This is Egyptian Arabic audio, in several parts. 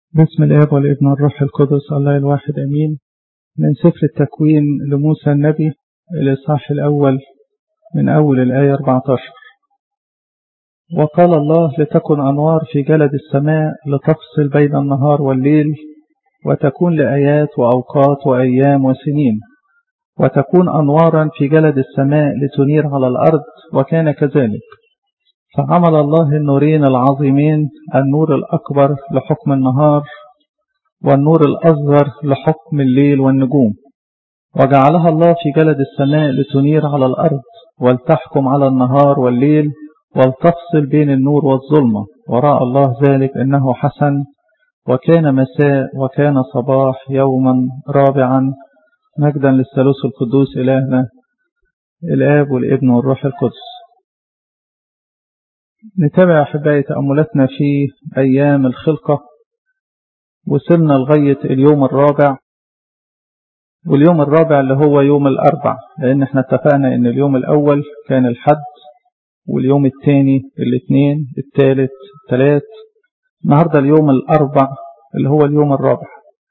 بسم الآب والابن والروح القدس الله الواحد أمين من سفر التكوين لموسى النبي الإصحاح الأول من أول الآية 14 وقال الله لتكن أنوار في جلد السماء لتفصل بين النهار والليل وتكون لآيات وأوقات وأيام وسنين وتكون أنوارا في جلد السماء لتنير على الأرض وكان كذلك فعمل الله النورين العظيمين النور الأكبر لحكم النهار والنور الأصغر لحكم الليل والنجوم وجعلها الله في جلد السماء لتنير على الأرض ولتحكم على النهار والليل ولتفصل بين النور والظلمة ورأى الله ذلك إنه حسن وكان مساء وكان صباح يوما رابعا مجدا للثالوث القدوس إلهنا الآب والابن والروح القدس نتابع أحبائي تأملاتنا في أيام الخلقة وصلنا لغاية اليوم الرابع واليوم الرابع اللي هو يوم الأربع لأن احنا اتفقنا أن اليوم الأول كان الحد واليوم الثاني الاثنين الثالث الثلاث النهاردة اليوم الأربع اللي هو اليوم الرابع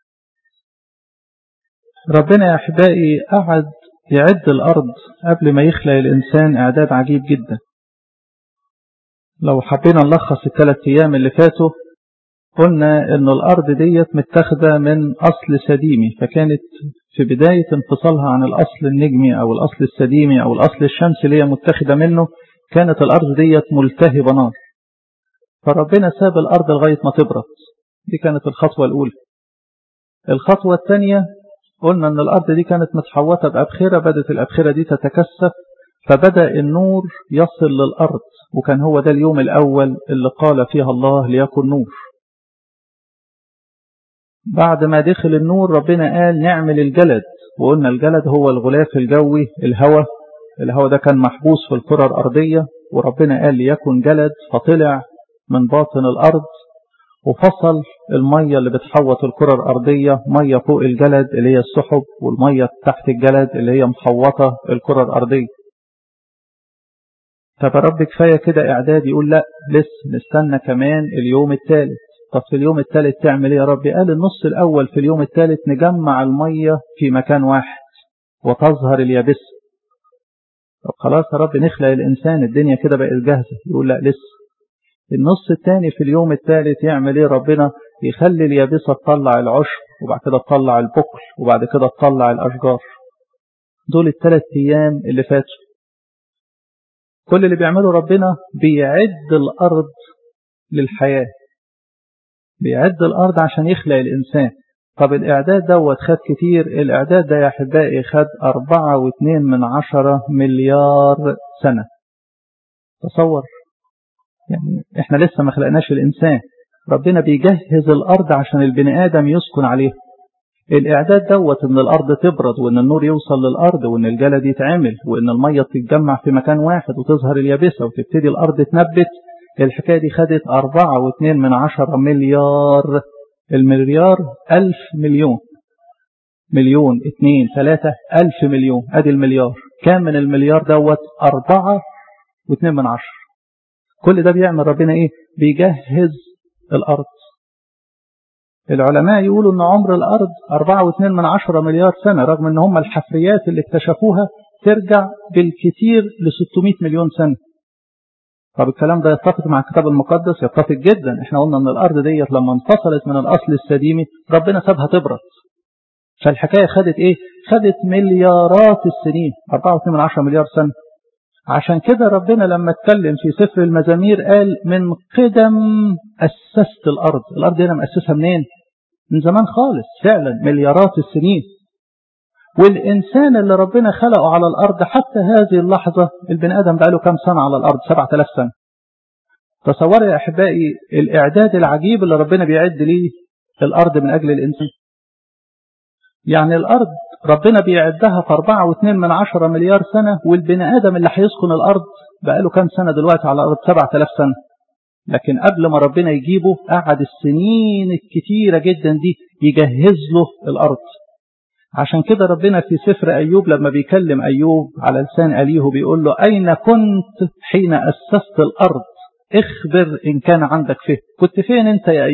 ربنا يا أحبائي قعد يعد الأرض قبل ما يخلق الإنسان إعداد عجيب جدا لو حبينا نلخص الثلاث أيام اللي فاتوا قلنا أن الأرض ديت متاخدة من أصل سديمي فكانت في بداية انفصالها عن الأصل النجمي أو الأصل السديمي أو الأصل الشمسي اللي هي متاخدة منه كانت الأرض ديت ملتهبة نار فربنا ساب الأرض لغاية ما تبرد دي كانت الخطوة الأولى الخطوة الثانية قلنا أن الأرض دي كانت متحوطة بأبخرة بدأت الأبخرة دي تتكثف فبدأ النور يصل للأرض وكان هو ده اليوم الأول اللي قال فيها الله ليكن نور بعد ما دخل النور ربنا قال نعمل الجلد وقلنا الجلد هو الغلاف الجوي الهواء الهواء ده كان محبوس في الكرة الأرضية وربنا قال ليكن جلد فطلع من باطن الأرض وفصل المية اللي بتحوط الكرة الأرضية مية فوق الجلد اللي هي السحب والمية تحت الجلد اللي هي محوطة الكرة الأرضية طب يا رب كفاية كده إعداد يقول لا لسه نستنى كمان اليوم الثالث طب في اليوم الثالث تعمل ايه يا رب قال النص الأول في اليوم الثالث نجمع المية في مكان واحد وتظهر اليابسة طب خلاص يا رب نخلق الإنسان الدنيا كده بقت جاهزة يقول لا لسه النص الثاني في اليوم الثالث يعمل ايه ربنا يخلي اليابسة تطلع العشب وبعد كده تطلع البقل وبعد كده تطلع الأشجار دول الثلاث أيام اللي فاتوا كل اللي بيعمله ربنا بيعد الأرض للحياة بيعد الأرض عشان يخلق الإنسان طب الإعداد دوت خد كتير الإعداد ده يا أحبائي خد أربعة واثنين من عشرة مليار سنة تصور يعني إحنا لسه ما خلقناش الإنسان ربنا بيجهز الأرض عشان البني آدم يسكن عليها الإعداد دوت إن الأرض تبرد وإن النور يوصل للأرض وإن الجلد يتعمل وإن المية تتجمع في مكان واحد وتظهر اليابسة وتبتدي الأرض تنبت الحكاية دي خدت أربعة واثنين من عشرة مليار المليار ألف مليون مليون اثنين ثلاثة ألف مليون أدي المليار كام من المليار دوت أربعة واثنين من عشرة كل ده بيعمل ربنا إيه بيجهز الأرض العلماء يقولوا أن عمر الأرض أربعة واثنين من عشرة مليار سنة رغم أن هم الحفريات اللي اكتشفوها ترجع بالكثير ل 600 مليون سنة طب الكلام ده يتفق مع الكتاب المقدس يتفق جدا احنا قلنا ان الارض ديت لما انفصلت من الاصل السديمي ربنا سابها تبرد فالحكايه خدت ايه خدت مليارات السنين 4.2 مليار سنه عشان كده ربنا لما اتكلم في سفر المزامير قال من قدم اسست الارض الارض هنا مؤسسها منين من زمان خالص فعلا مليارات السنين والإنسان اللي ربنا خلقه على الأرض حتى هذه اللحظة البني آدم بقى له كم سنة على الأرض 7000 سنة تصور يا أحبائي الإعداد العجيب اللي ربنا بيعد ليه الأرض من أجل الإنسان يعني الأرض ربنا بيعدها في 4.2 من عشرة مليار سنة والبني آدم اللي هيسكن الأرض بقى له كم سنة دلوقتي على الأرض 7000 سنة لكن قبل ما ربنا يجيبه قعد السنين الكتيرة جدا دي يجهز له الأرض عشان كده ربنا في سفر أيوب لما بيكلم أيوب على لسان أليه بيقول له أين كنت حين أسست الأرض اخبر إن كان عندك فهم كنت فين أنت يا أيوب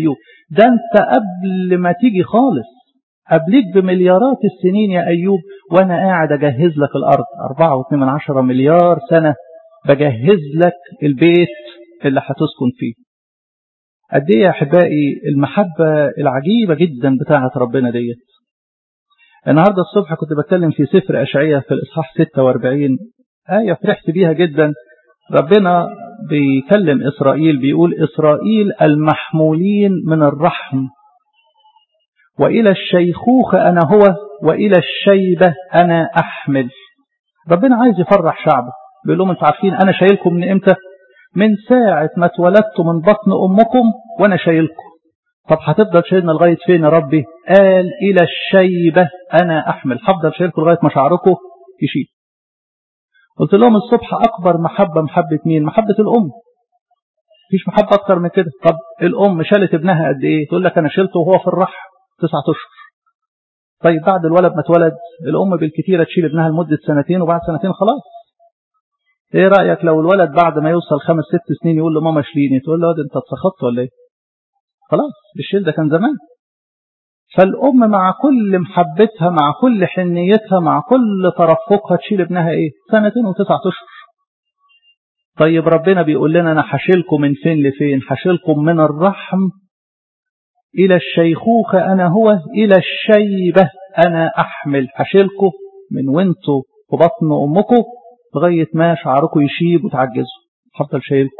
ده انت قبل ما تيجي خالص قبليك بمليارات السنين يا أيوب وأنا قاعد أجهز لك الأرض أربعة واثنين من عشرة مليار سنة بجهز لك البيت اللي هتسكن فيه قد ايه يا احبائي المحبه العجيبه جدا بتاعه ربنا ديت النهارده الصبح كنت بتكلم في سفر اشعياء في الاصحاح 46 ايه فرحت بيها جدا ربنا بيكلم اسرائيل بيقول اسرائيل المحمولين من الرحم والى الشيخوخه انا هو والى الشيبه انا احمل ربنا عايز يفرح شعبه بيقول لهم انتوا عارفين انا شايلكم من امتى من ساعة ما اتولدتوا من بطن أمكم وأنا شايلكم طب هتفضل شايلنا لغاية فين يا ربي قال إلى الشيبة أنا أحمل هفضل شايلكم لغاية ما شعركم يشيل قلت لهم الصبح أكبر محبة محبة مين محبة الأم مفيش محبة أكتر من كده طب الأم شالت ابنها قد إيه تقول لك أنا شلته وهو في الرحم تسعة أشهر طيب بعد الولد ما اتولد الأم بالكثيرة تشيل ابنها لمدة سنتين وبعد سنتين خلاص ايه رأيك لو الولد بعد ما يوصل خمس ست سنين يقول له ماما شليني تقول له انت اتسخطت ولا ايه خلاص الشيل ده كان زمان فالأم مع كل محبتها مع كل حنيتها مع كل ترفقها تشيل ابنها ايه سنتين وتسعة اشهر طيب ربنا بيقول لنا انا حشيلكم من فين لفين حشيلكم من الرحم الى الشيخوخة انا هو الى الشيبة انا احمل حشيلكم من وانتوا في بطن امكم لغاية ما شعركم يشيب وتعجزوا هفضل شايلكم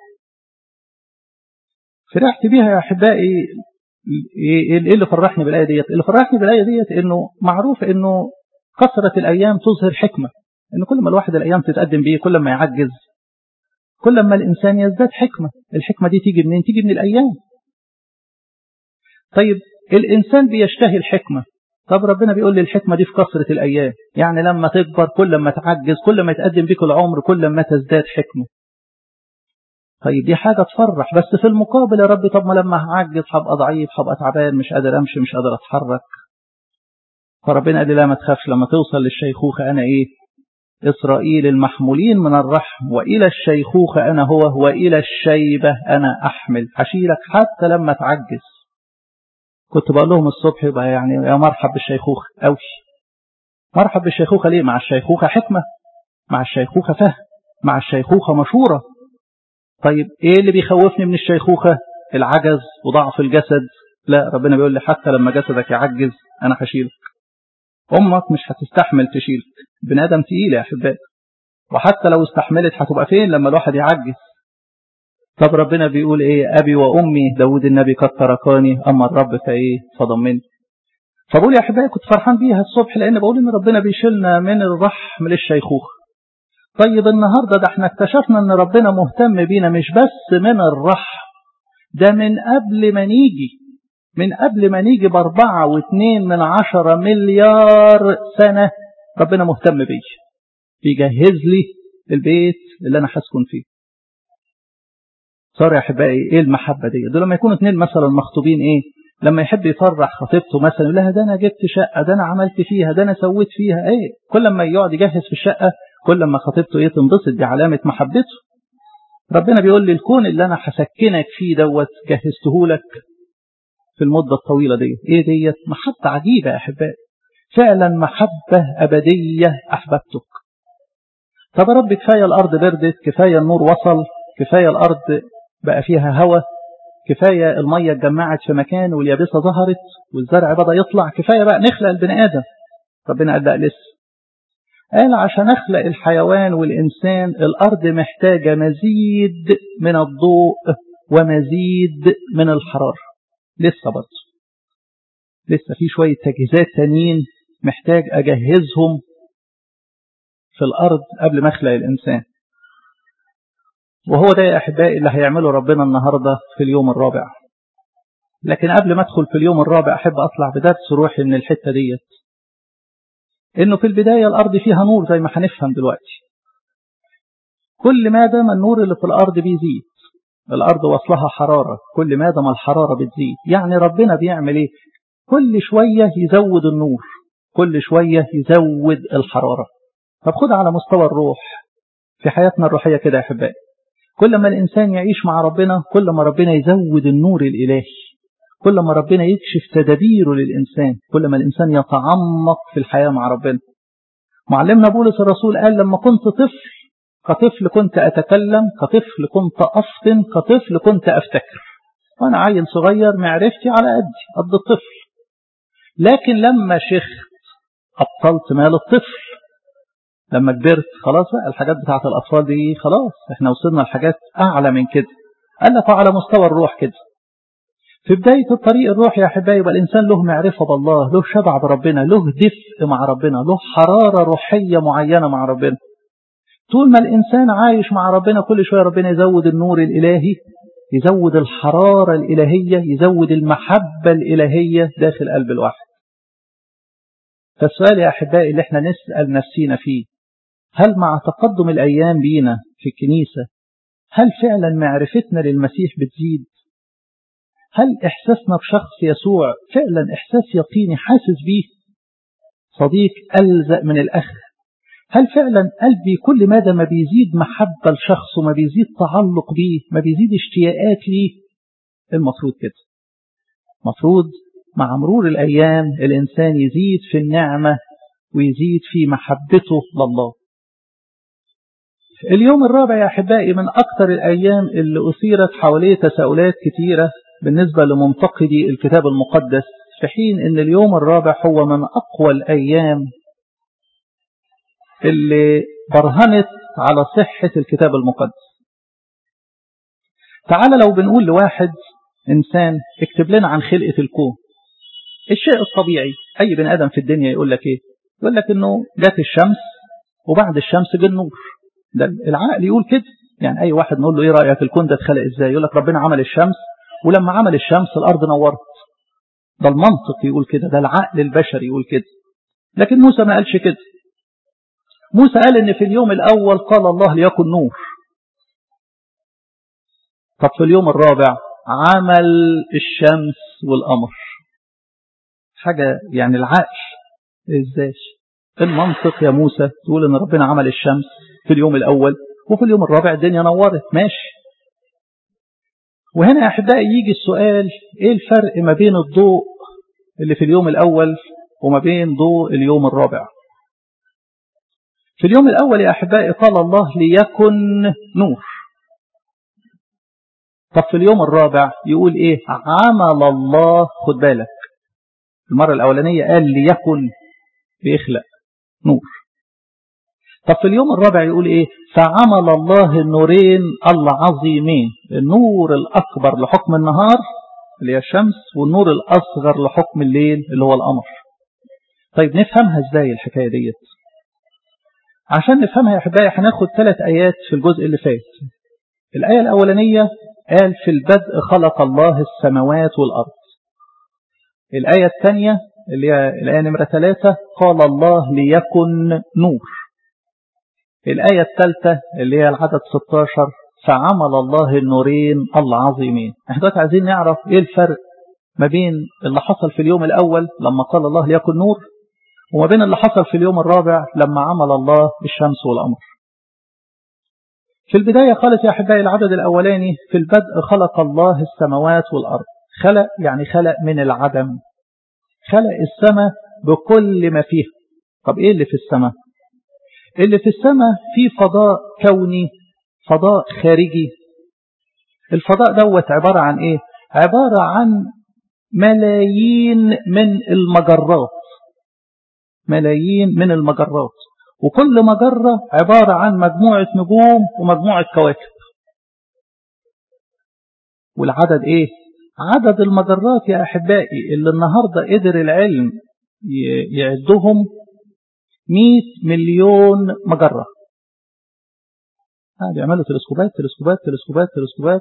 فرحت بيها يا أحبائي إيه اللي فرحني بالآية ديت اللي فرحني بالآية ديت إنه معروف إنه كثرة الأيام تظهر حكمة إن كل ما الواحد الأيام تتقدم بيه كل ما يعجز كل ما الإنسان يزداد حكمة الحكمة دي تيجي منين تيجي من الأيام طيب الإنسان بيشتهي الحكمة طب ربنا بيقول لي الحكمة دي في كثرة الأيام يعني لما تكبر كل ما تعجز كل ما يتقدم بيك العمر كل ما تزداد حكمة طيب دي حاجة تفرح بس في المقابل يا رب طب ما لما هعجز هبقى ضعيف هبقى تعبان مش قادر أمشي مش قادر أتحرك فربنا قال لي لا ما تخافش لما توصل للشيخوخة أنا إيه إسرائيل المحمولين من الرحم وإلى الشيخوخة أنا هو وإلى الشيبة أنا أحمل هشيلك حتى لما تعجز كنت بقول لهم الصبح يبقى يعني يا مرحب بالشيخوخة أوي مرحب بالشيخوخة ليه مع الشيخوخة حكمة مع الشيخوخة فهم مع الشيخوخة مشورة طيب ايه اللي بيخوفني من الشيخوخة العجز وضعف الجسد لا ربنا بيقول لي حتى لما جسدك يعجز انا هشيلك امك مش هتستحمل تشيلك بني ادم تقيل يا احبائي وحتى لو استحملت هتبقى فين لما الواحد يعجز طب ربنا بيقول ايه ابي وامي داود النبي قد تركاني اما الرب فايه فضمني فبقول يا احبائي كنت فرحان بيها الصبح لان بقول ان ربنا بيشيلنا من الرحم للشيخوخه طيب النهارده ده احنا اكتشفنا ان ربنا مهتم بينا مش بس من الرحم ده من قبل ما نيجي من قبل ما نيجي باربعة واثنين من عشرة مليار سنة ربنا مهتم بي بيجهز لي البيت اللي انا هسكن فيه صار يا احبائي ايه المحبه دي دول لما يكونوا اثنين مثلا مخطوبين ايه لما يحب يفرح خطيبته مثلا يقول لها ده انا جبت شقه ده انا عملت فيها ده انا سويت فيها ايه كل ما يقعد يجهز في الشقه كل ما خطيبته ايه تنبسط دي علامه محبته ربنا بيقول لي الكون اللي انا هسكنك فيه دوت جهزته لك في المده الطويله دي ايه ديت محبه عجيبه يا احبائي فعلا محبه ابديه احببتك طب يا رب كفايه الارض بردت كفايه النور وصل كفايه الارض بقى فيها هواء كفاية المية اتجمعت في مكان واليابسة ظهرت والزرع بدأ يطلع كفاية بقى نخلق البني آدم ربنا قال لا لسه قال عشان أخلق الحيوان والإنسان الأرض محتاجة مزيد من الضوء ومزيد من الحرارة لسه برضه لسه في شوية تجهيزات تانيين محتاج أجهزهم في الأرض قبل ما أخلق الإنسان وهو ده يا أحبائي اللي هيعمله ربنا النهاردة في اليوم الرابع لكن قبل ما أدخل في اليوم الرابع أحب أطلع بدرس روحي من الحتة ديت إنه في البداية الأرض فيها نور زي ما هنفهم دلوقتي كل ما دام النور اللي في الأرض بيزيد الأرض وصلها حرارة كل ما دام الحرارة بتزيد يعني ربنا بيعمل إيه كل شوية يزود النور كل شوية يزود الحرارة طب خد على مستوى الروح في حياتنا الروحية كده يا أحبائي كل ما الإنسان يعيش مع ربنا كل ما ربنا يزود النور الإلهي كل ما ربنا يكشف تدابيره للإنسان كل ما الإنسان يتعمق في الحياة مع ربنا معلمنا بولس الرسول قال لما كنت طفل كطفل كنت أتكلم كطفل كنت أفطن كطفل كنت أفتكر وأنا عيل صغير معرفتي على قدي قد الطفل لكن لما شخت أبطلت مال الطفل لما كبرت خلاص بقى الحاجات بتاعت الأطفال دي خلاص احنا وصلنا لحاجات أعلى من كده قال لك على مستوى الروح كده في بداية الطريق الروح يا أحبائي يبقى الإنسان له معرفة بالله له شبع بربنا له دفء مع ربنا له حرارة روحية معينة مع ربنا طول ما الإنسان عايش مع ربنا كل شوية ربنا يزود النور الإلهي يزود الحرارة الإلهية يزود المحبة الإلهية داخل قلب الواحد فالسؤال يا أحبائي اللي احنا نسأل نفسينا فيه هل مع تقدم الأيام بينا في الكنيسة هل فعلا معرفتنا للمسيح بتزيد هل إحساسنا بشخص يسوع فعلا إحساس يقيني حاسس بيه صديق ألزق من الأخ هل فعلا قلبي كل مدى ما بيزيد محبة لشخص وما بيزيد تعلق بيه ما بيزيد اشتياقات ليه المفروض كده مفروض مع مرور الأيام الإنسان يزيد في النعمة ويزيد في محبته لله اليوم الرابع يا أحبائي من أكثر الأيام اللي أثيرت حواليه تساؤلات كثيرة بالنسبة لمنتقدي الكتاب المقدس في حين أن اليوم الرابع هو من أقوى الأيام اللي برهنت على صحة الكتاب المقدس تعال لو بنقول لواحد إنسان اكتب لنا عن خلقة الكون الشيء الطبيعي أي بني آدم في الدنيا يقول لك إيه يقول لك إنه جات الشمس وبعد الشمس جه النور ده العقل يقول كده يعني أي واحد نقول له إيه رأيك الكون ده اتخلق إزاي يقول لك ربنا عمل الشمس ولما عمل الشمس الأرض نورت ده المنطق يقول كده ده العقل البشري يقول كده لكن موسى ما قالش كده موسى قال ان في اليوم الاول قال الله ليكن نور طب في اليوم الرابع عمل الشمس والقمر حاجة يعني العقل ازاي المنطق يا موسى تقول ان ربنا عمل الشمس في اليوم الاول وفي اليوم الرابع الدنيا نورت ماشي وهنا يا احبائي يجي السؤال ايه الفرق ما بين الضوء اللي في اليوم الاول وما بين ضوء اليوم الرابع في اليوم الأول يا أحبائي قال الله ليكن نور طب في اليوم الرابع يقول إيه عمل الله خد بالك المرة الأولانية قال ليكن بيخلق نور طب في اليوم الرابع يقول إيه فعمل الله النورين العظيمين النور الأكبر لحكم النهار اللي هي الشمس والنور الأصغر لحكم الليل اللي هو القمر طيب نفهمها ازاي الحكاية ديت عشان نفهمها يا أحبائي هناخد ثلاث آيات في الجزء اللي فات الآية الأولانية قال في البدء خلق الله السماوات والأرض الآية الثانية اللي هي الآية نمرة ثلاثة قال الله ليكن نور الآية الثالثة اللي هي العدد 16 فعمل الله النورين العظيمين احنا دلوقتي عايزين نعرف ايه الفرق ما بين اللي حصل في اليوم الأول لما قال الله ليكن نور وما بين اللي حصل في اليوم الرابع لما عمل الله الشمس والقمر في البداية خالص يا أحبائي العدد الأولاني في البدء خلق الله السماوات والأرض خلق يعني خلق من العدم خلق السماء بكل ما فيها طب إيه اللي في السماء اللي في السماء في فضاء كوني فضاء خارجي الفضاء دوت عبارة عن إيه عبارة عن ملايين من المجرات ملايين من المجرات وكل مجرة عبارة عن مجموعة نجوم ومجموعة كواكب والعدد ايه عدد المجرات يا احبائي اللي النهاردة قدر العلم يعدهم 100 مليون مجرة بيعملوا تلسكوبات تلسكوبات تلسكوبات تلسكوبات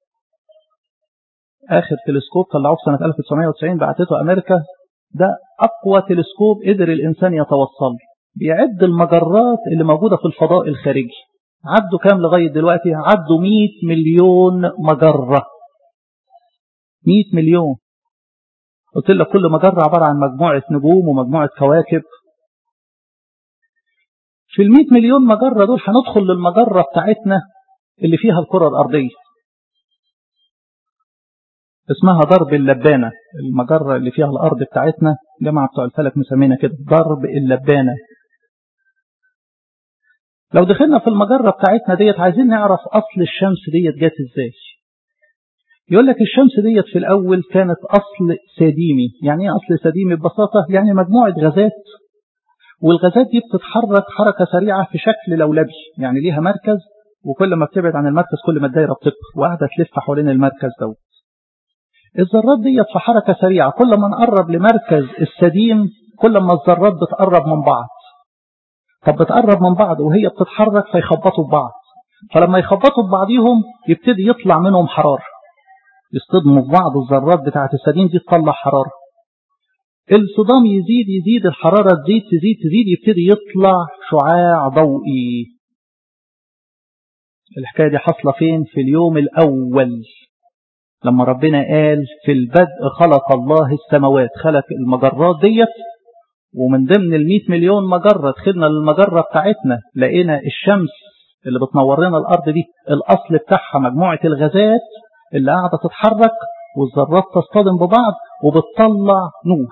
اخر تلسكوب طلعوه في سنة 1990 بعتته امريكا ده أقوى تلسكوب قدر الإنسان يتوصل بيعد المجرات اللي موجودة في الفضاء الخارجي عدوا كام لغاية دلوقتي عدوا 100 مليون مجرة 100 مليون قلت لك كل مجرة عبارة عن مجموعة نجوم ومجموعة كواكب في ال 100 مليون مجرة دول هندخل للمجرة بتاعتنا اللي فيها الكرة الأرضية اسمها ضرب اللبانة المجرة اللي فيها الأرض بتاعتنا جماعة بتوع الفلك مسمينها كده ضرب اللبانة لو دخلنا في المجرة بتاعتنا ديت عايزين نعرف أصل الشمس ديت جت ازاي يقول لك الشمس ديت في الأول كانت أصل سديمي يعني ايه أصل سديمي ببساطة يعني مجموعة غازات والغازات دي بتتحرك حركة سريعة في شكل لولبي يعني ليها مركز وكل ما بتبعد عن المركز كل ما الدايرة بتكبر وقاعدة تلف حوالين المركز دوت الذرات ديت في حركة سريعة كل ما نقرب لمركز السديم كل ما الذرات بتقرب من بعض طب بتقرب من بعض وهي بتتحرك فيخبطوا ببعض فلما يخبطوا ببعضيهم يبتدي يطلع منهم حرارة يصطدموا في بعض الذرات بتاعة السديم دي تطلع حرارة الصدام يزيد يزيد الحرارة تزيد تزيد تزيد يبتدي يطلع شعاع ضوئي الحكاية دي حصلة فين في اليوم الأول لما ربنا قال في البدء خلق الله السماوات خلق المجرات ديت ومن ضمن المئة مليون مجرة دخلنا للمجرة بتاعتنا لقينا الشمس اللي بتنور لنا الأرض دي الأصل بتاعها مجموعة الغازات اللي قاعدة تتحرك والذرات تصطدم ببعض وبتطلع نور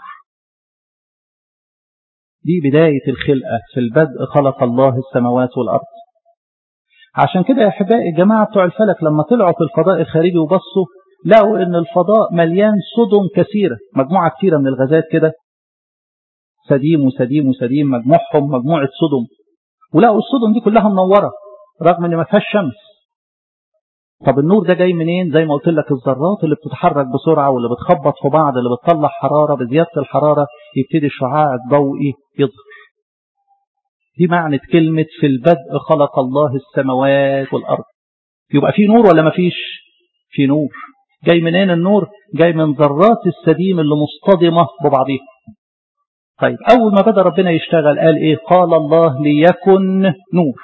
دي بداية الخلقة في البدء خلق الله السماوات والأرض عشان كده يا أحبائي الجماعة بتوع الفلك لما طلعوا في الفضاء الخارجي وبصوا لقوا ان الفضاء مليان سدم كثيرة مجموعة كثيرة من الغازات كده سديم وسديم وسديم مجموعهم مجموعة سدم ولقوا السدم دي كلها منورة رغم ان ما فيهاش شمس طب النور ده جاي منين زي ما قلت لك الذرات اللي بتتحرك بسرعة واللي بتخبط في بعض اللي بتطلع حرارة بزيادة الحرارة يبتدي الشعاع الضوئي يظهر دي معنى كلمة في البدء خلق الله السماوات والأرض يبقى في نور ولا ما فيش في نور جاي منين النور جاي من ذرات السديم اللي مصطدمة ببعضها طيب أول ما بدأ ربنا يشتغل قال إيه قال الله ليكن نور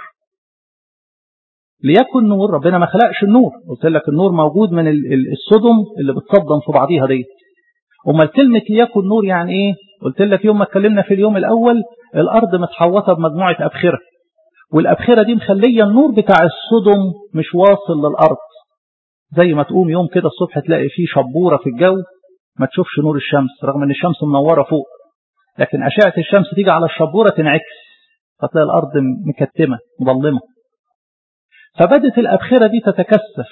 ليكن نور ربنا ما خلقش النور قلت لك النور موجود من الصدم اللي بتصدم في بعضيها ديت امال كلمة ليكن نور يعني ايه قلت لك يوم ما اتكلمنا في اليوم الاول الارض متحوطة بمجموعة ابخرة والابخرة دي مخلية النور بتاع الصدم مش واصل للارض زي ما تقوم يوم كده الصبح تلاقي فيه شبورة في الجو ما تشوفش نور الشمس رغم ان الشمس منورة فوق لكن اشعة الشمس تيجي على الشبورة تنعكس فتلاقي الارض مكتمة مظلمة فبدت الأبخرة دي تتكثف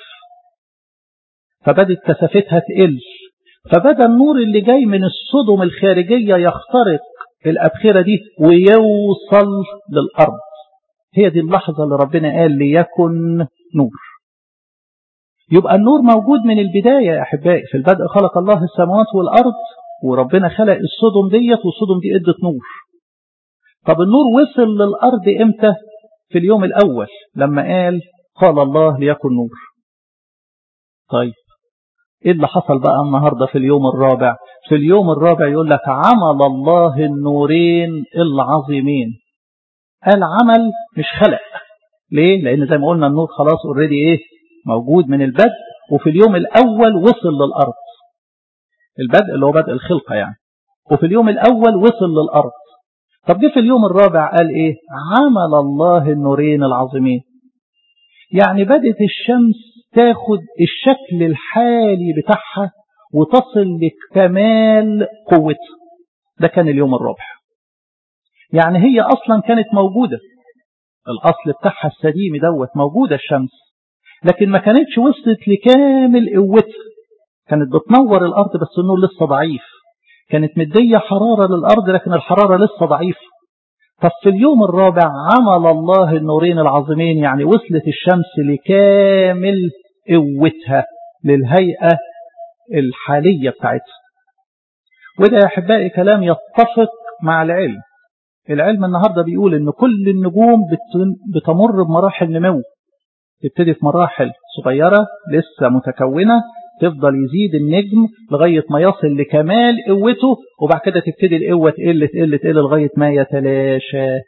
فبدت كثافتها تقل فبدأ النور اللي جاي من الصدم الخارجية يخترق الأبخرة دي ويوصل للأرض هي دي اللحظة اللي ربنا قال ليكن نور يبقى النور موجود من البداية يا أحبائي في البدء خلق الله السماوات والأرض وربنا خلق الصدم ديت والصدم دي ادت نور طب النور وصل للأرض امتى في اليوم الأول لما قال قال الله ليكن نور طيب ايه اللي حصل بقى النهاردة في اليوم الرابع في اليوم الرابع يقول لك عمل الله النورين العظيمين قال عمل مش خلق ليه لان زي ما قلنا النور خلاص اوريدي ايه موجود من البدء وفي اليوم الاول وصل للارض البدء اللي هو بدء الخلقة يعني وفي اليوم الاول وصل للارض طب جه في اليوم الرابع قال ايه عمل الله النورين العظيمين يعني بدت الشمس تاخد الشكل الحالي بتاعها وتصل لكمال قوتها ده كان اليوم الرابع يعني هي اصلا كانت موجودة الاصل بتاعها السديم دوت موجودة الشمس لكن ما كانتش وصلت لكامل قوتها كانت بتنور الارض بس النور لسه ضعيف كانت مدية حرارة للأرض لكن الحرارة لسه ضعيفة طب في اليوم الرابع عمل الله النورين العظيمين يعني وصلت الشمس لكامل قوتها للهيئة الحالية بتاعتها وده يا أحبائي كلام يتفق مع العلم العلم النهاردة بيقول ان كل النجوم بتمر بمراحل نمو تبتدي في مراحل صغيرة لسه متكونة تفضل يزيد النجم لغاية ما يصل لكمال قوته وبعد كده تبتدي القوة تقل تقل تقل لغاية ما يتلاشى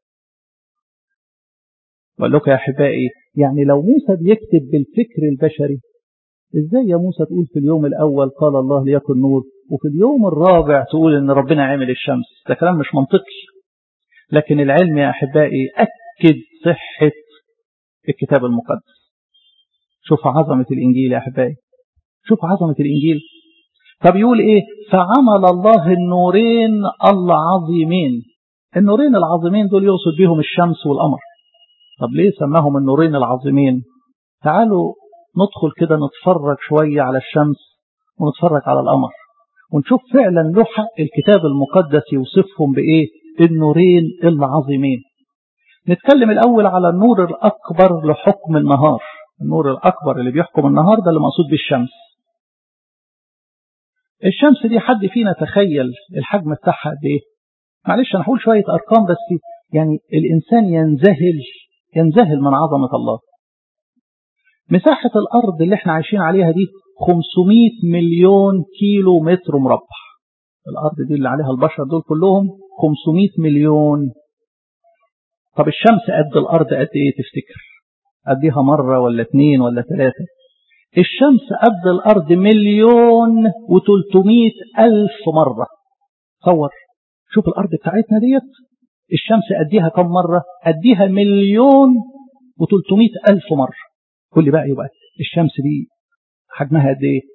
بقول لكم يا أحبائي يعني لو موسى بيكتب بالفكر البشري ازاي يا موسى تقول في اليوم الأول قال الله ليكن نور وفي اليوم الرابع تقول ان ربنا عمل الشمس ده كلام مش منطقي لكن العلم يا أحبائي أكد صحة الكتاب المقدس شوف عظمة الإنجيل يا أحبائي شوف عظمة الإنجيل فبيقول إيه فعمل الله النورين العظيمين النورين العظيمين دول يقصد بيهم الشمس والقمر طب ليه سماهم النورين العظيمين تعالوا ندخل كده نتفرج شوية على الشمس ونتفرج على القمر ونشوف فعلا له حق الكتاب المقدس يوصفهم بإيه النورين العظيمين نتكلم الأول على النور الأكبر لحكم النهار النور الأكبر اللي بيحكم النهار ده اللي مقصود بالشمس الشمس دي حد فينا تخيل الحجم بتاعها قد ايه معلش انا هقول شويه ارقام بس يعني الانسان ينذهل ينذهل من عظمه الله مساحه الارض اللي احنا عايشين عليها دي 500 مليون كيلو متر مربع الارض دي اللي عليها البشر دول كلهم 500 مليون طب الشمس قد الارض قد ايه تفتكر قديها مره ولا اتنين ولا ثلاثه الشمس قد الأرض مليون وتلتمية ألف مرة تصور شوف الأرض بتاعتنا ديت الشمس أديها كم مرة أديها مليون وتلتمية ألف مرة كل بقى يبقى الشمس دي حجمها قد إيه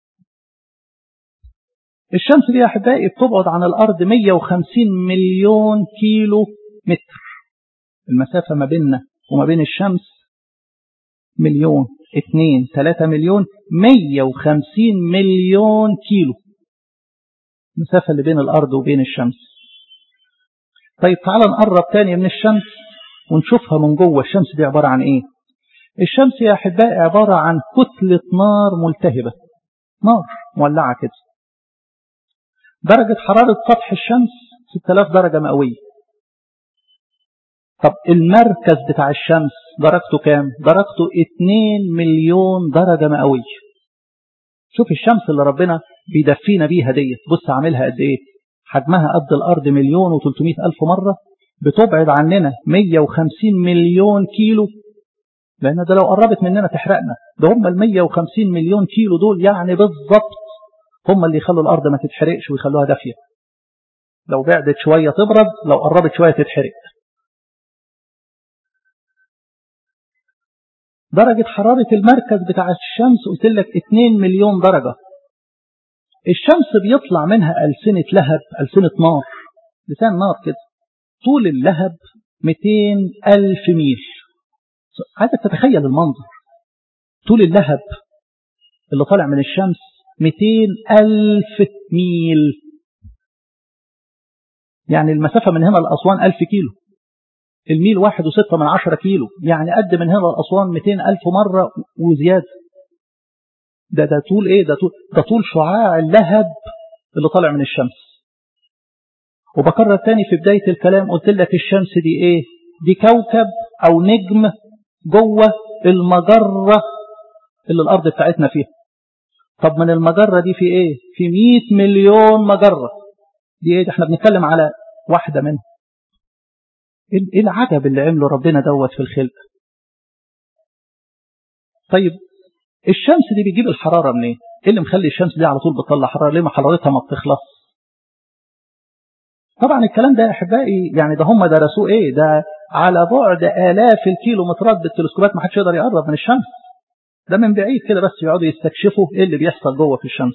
الشمس دي يا أحبائي بتبعد عن الأرض 150 مليون كيلو متر المسافة ما بيننا وما بين الشمس مليون اتنين تلاتة مليون مية وخمسين مليون كيلو المسافة اللي بين الأرض وبين الشمس طيب تعال نقرب تاني من الشمس ونشوفها من جوه الشمس دي عبارة عن ايه الشمس يا أحبائي عبارة عن كتلة نار ملتهبة نار مولعة كده درجة حرارة سطح الشمس 6000 درجة مئوية طب المركز بتاع الشمس درجته كام درجته 2 مليون درجة مئوية شوف الشمس اللي ربنا بيدفينا بيها ديت بص عاملها قد ايه حجمها قد الارض مليون و300 الف مرة بتبعد عننا 150 مليون كيلو لان ده لو قربت مننا تحرقنا ده هم ال 150 مليون كيلو دول يعني بالظبط هم اللي يخلوا الارض ما تتحرقش ويخلوها دافية لو بعدت شوية تبرد لو قربت شوية تتحرق درجة حرارة المركز بتاع الشمس قلت لك 2 مليون درجة الشمس بيطلع منها ألسنة لهب ألسنة نار لسان نار كده طول اللهب 200 ألف ميل عايزك تتخيل المنظر طول اللهب اللي طالع من الشمس 200 ألف ميل يعني المسافة من هنا لأسوان ألف كيلو الميل واحد وستة من عشرة كيلو يعني قد من هنا لأسوان 200 ألف مرة وزيادة ده ده طول ايه ده طول, ده طول شعاع اللهب اللي طالع من الشمس وبكرر تاني في بداية الكلام قلت لك الشمس دي ايه دي كوكب او نجم جوه المجرة اللي الارض بتاعتنا فيها طب من المجرة دي في ايه في 100 مليون مجرة دي ايه ده احنا بنتكلم على واحدة منهم ايه العجب اللي عمله ربنا دوت في الخلق طيب الشمس دي بيجيب الحرارة منين ايه اللي مخلي الشمس دي على طول بتطلع حرارة ليه ما حرارتها ما بتخلص طبعا الكلام ده يا احبائي يعني ده هم درسوه ايه ده على بعد الاف الكيلومترات بالتلسكوبات ما حدش يقدر يقرب من الشمس ده من بعيد كده بس يقعدوا يستكشفوا ايه اللي بيحصل جوه في الشمس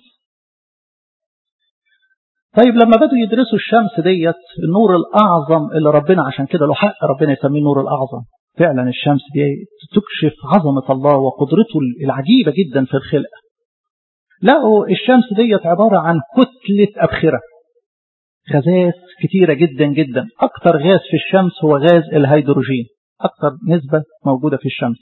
طيب لما بدوا يدرسوا الشمس ديت النور الأعظم اللي ربنا عشان كده له حق ربنا يسميه النور الأعظم فعلا الشمس دي تكشف عظمة الله وقدرته العجيبة جدا في الخلق لقوا الشمس ديت عبارة عن كتلة أبخرة غازات كتيرة جدا جدا أكتر غاز في الشمس هو غاز الهيدروجين أكتر نسبة موجودة في الشمس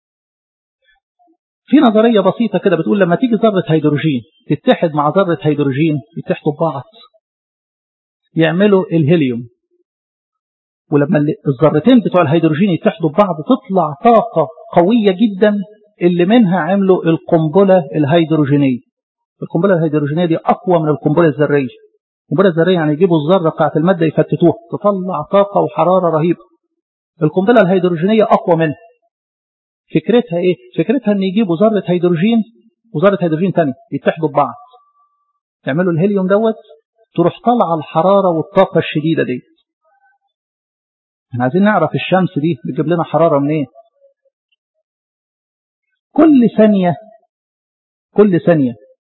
في نظرية بسيطة كده بتقول لما تيجي ذرة هيدروجين تتحد مع ذرة هيدروجين يتحدوا ببعض يعملوا الهيليوم ولما الذرتين بتوع الهيدروجين يتحدوا ببعض تطلع طاقة قوية جدا اللي منها عملوا القنبلة الهيدروجينية القنبلة الهيدروجينية دي أقوى من القنبلة الذرية القنبلة الذرية يعني يجيبوا الذرة بتاعت المادة يفتتوها تطلع طاقة وحرارة رهيبة القنبلة الهيدروجينية أقوى منها فكرتها ايه فكرتها ان يجيبوا ذره هيدروجين وذره هيدروجين ثانيه يتحدوا ببعض يعملوا الهيليوم دوت تروح طالعه الحراره والطاقه الشديده دي احنا عايزين نعرف الشمس دي بتجيب لنا حراره منين إيه؟ كل ثانيه كل ثانية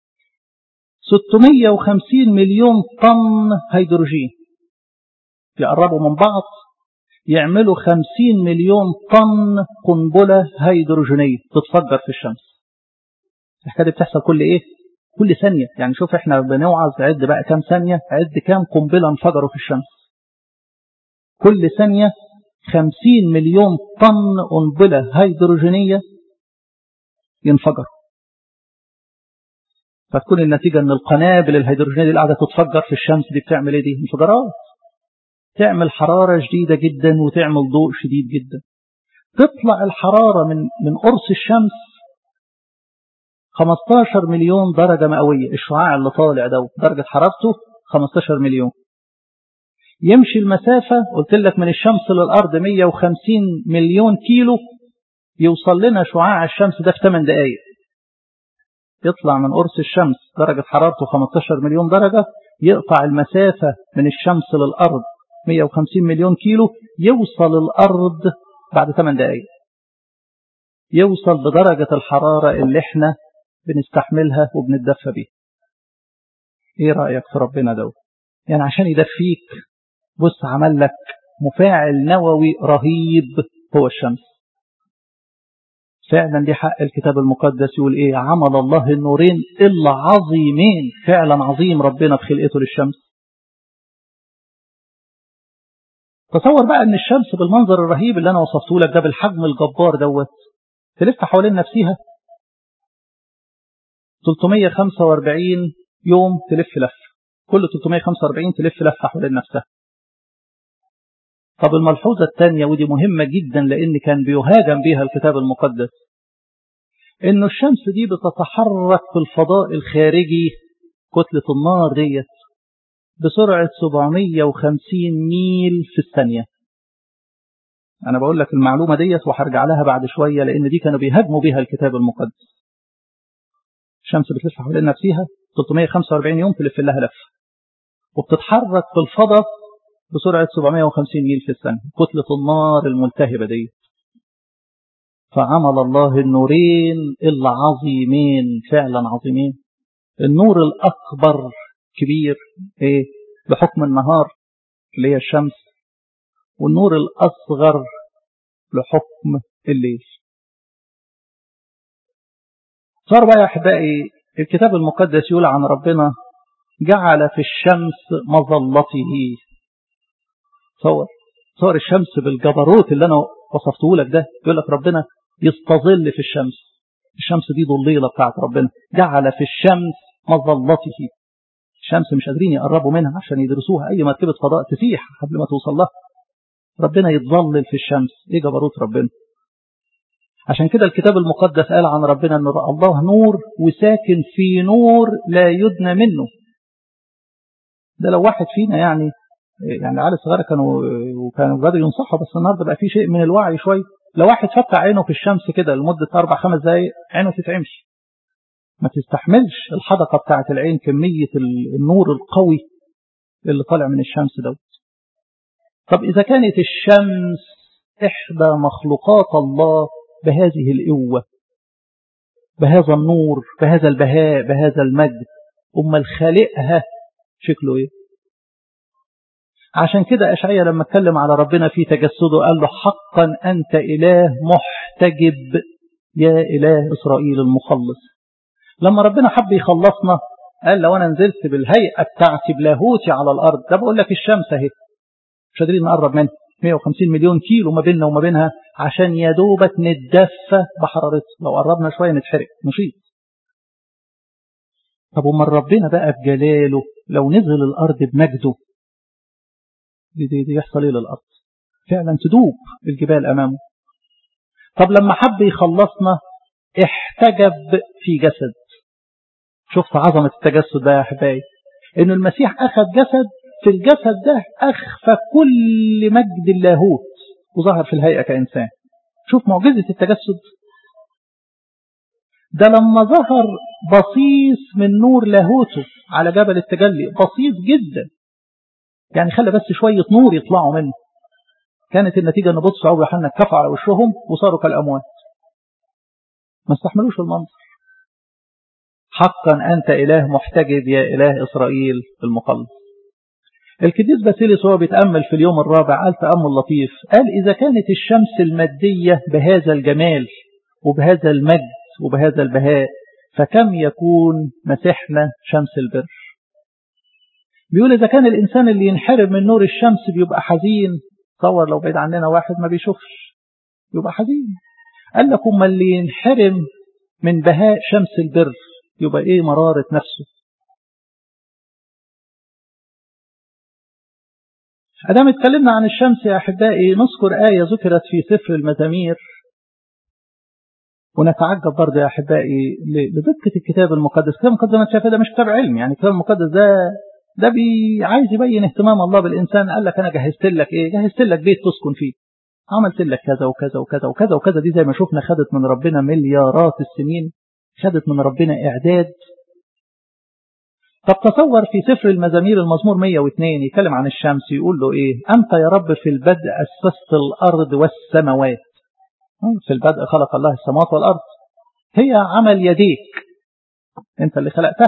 650 مليون طن هيدروجين يقربوا من بعض يعملوا 50 مليون طن قنبلة هيدروجينية تتفجر في الشمس الحكاية دي بتحصل كل ايه كل ثانية يعني شوف احنا بنوعظ عد بقى كام ثانية عد كام قنبلة انفجروا في الشمس كل ثانية 50 مليون طن قنبلة هيدروجينية ينفجر فتكون النتيجة ان القنابل الهيدروجينية دي اللي قاعدة تتفجر في الشمس دي بتعمل ايه دي انفجارات تعمل حرارة شديدة جدا وتعمل ضوء شديد جدا تطلع الحرارة من من قرص الشمس 15 مليون درجة مئوية الشعاع اللي طالع ده درجة حرارته 15 مليون يمشي المسافة قلت لك من الشمس للأرض 150 مليون كيلو يوصل لنا شعاع الشمس ده في 8 دقايق يطلع من قرص الشمس درجة حرارته 15 مليون درجة يقطع المسافة من الشمس للأرض 150 مليون كيلو يوصل الأرض بعد 8 دقايق يوصل بدرجة الحرارة اللي احنا بنستحملها وبنتدفى بيها ايه رأيك في ربنا ده يعني عشان يدفيك بص عمل لك مفاعل نووي رهيب هو الشمس فعلا دي حق الكتاب المقدس يقول ايه عمل الله النورين الا عظيمين فعلا عظيم ربنا في خلقته للشمس تصور بقى ان الشمس بالمنظر الرهيب اللي انا وصفته لك ده بالحجم الجبار دوت تلف حوالين نفسها 345 يوم تلف لف كل 345 تلف لفة حوالين نفسها طب الملحوظة الثانية ودي مهمة جدا لأن كان بيهاجم بها الكتاب المقدس إن الشمس دي بتتحرك في الفضاء الخارجي كتلة النار ديت بسرعة 750 ميل في الثانية أنا بقول لك المعلومة ديت وهرجع لها بعد شوية لأن دي كانوا بيهاجموا بها الكتاب المقدس الشمس بتلف حوالين نفسها 345 يوم تلف لها لفة وبتتحرك في الفضاء بسرعة 750 ميل في الثانية كتلة النار الملتهبة دي فعمل الله النورين العظيمين فعلا عظيمين النور الأكبر كبير ايه بحكم النهار اللي هي الشمس والنور الأصغر لحكم الليل صار بقى يا أحبائي الكتاب المقدس يقول عن ربنا جعل في الشمس مظلته صور صور الشمس بالجبروت اللي أنا وصفته لك ده يقول لك ربنا يستظل في الشمس الشمس دي ضليلة بتاعت ربنا جعل في الشمس مظلته الشمس مش قادرين يقربوا منها عشان يدرسوها أي مركبة فضاء تسيح قبل ما توصل لها ربنا يتظلل في الشمس ايه جبروت ربنا عشان كده الكتاب المقدس قال عن ربنا ان الله نور وساكن في نور لا يدنى منه ده لو واحد فينا يعني يعني العيال الصغيره كانوا وكانوا بدأوا ينصحوا بس النهارده بقى في شيء من الوعي شويه لو واحد فتح عينه في الشمس كده لمده اربع خمس دقائق عينه تتعمش ما تستحملش الحدقه بتاعه العين كميه النور القوي اللي طالع من الشمس دوت طب اذا كانت الشمس احدى مخلوقات الله بهذه القوة بهذا النور بهذا البهاء بهذا المجد أما الخالقها شكله إيه عشان كده أشعية لما اتكلم على ربنا في تجسده قال له حقا أنت إله محتجب يا إله إسرائيل المخلص لما ربنا حب يخلصنا قال لو أنا نزلت بالهيئة بتاعتي بلاهوتي على الأرض ده بقول لك الشمس أهي مش قادرين نقرب منها 150 مليون كيلو ما بيننا وما بينها عشان يا دوبك نتدفى بحرارتها لو قربنا شويه نتحرق نشيط طب وما ربنا بقى بجلاله لو نزل الارض بمجده دي, دي, دي يحصل ايه للارض فعلا تدوب الجبال امامه طب لما حب يخلصنا احتجب في جسد شفت عظمه التجسد ده يا احبائي ان المسيح اخذ جسد في الجسد ده أخفى كل مجد اللاهوت وظهر في الهيئة كإنسان شوف معجزة التجسد ده لما ظهر بصيص من نور لاهوته على جبل التجلي بسيط جدا يعني خلى بس شوية نور يطلعوا منه كانت النتيجة ان بطس أو يوحنا كفوا على وشهم وصاروا كالأموات ما استحملوش المنظر حقا أنت إله محتجب يا إله إسرائيل المخلص القديس باسيليس وهو بيتأمل في اليوم الرابع قال تأمل لطيف قال إذا كانت الشمس المادية بهذا الجمال وبهذا المجد وبهذا البهاء فكم يكون مسيحنا شمس البر بيقول إذا كان الإنسان اللي ينحرم من نور الشمس بيبقى حزين تصور لو بعيد عننا واحد ما بيشوفش يبقى حزين قال لكم اللي ينحرم من بهاء شمس البر يبقى ايه مرارة نفسه أدام اتكلمنا عن الشمس يا أحبائي نذكر آية ذكرت في سفر المزامير ونتعجب برضه يا أحبائي لدقة الكتاب المقدس الكتاب المقدس زي ما شايف ده مش كتاب علم يعني الكتاب المقدس ده ده بي عايز يبين اهتمام الله بالإنسان قال لك أنا جهزت لك إيه جهزت لك بيت تسكن فيه عملت لك كذا وكذا وكذا وكذا وكذا دي زي ما شفنا خدت من ربنا مليارات السنين خدت من ربنا إعداد طب تصور في سفر المزامير المزمور 102 يتكلم عن الشمس يقول له إيه أنت يا رب في البدء أسست الأرض والسماوات في البدء خلق الله السماوات والأرض هي عمل يديك أنت اللي خلقتها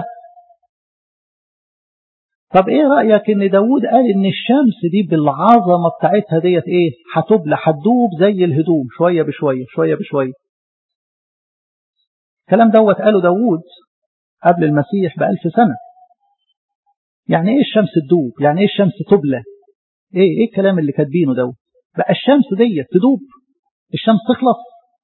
طب ايه رأيك ان داود قال ان الشمس دي بالعظمة بتاعتها ديت ايه هتبلى هتدوب زي الهدوم شوية بشوية شوية بشوية الكلام دوت قاله داود قبل المسيح بألف سنة يعني ايه الشمس تدوب يعني ايه الشمس تبلى ايه ايه الكلام اللي كاتبينه دوت بقى الشمس ديت تدوب الشمس تخلص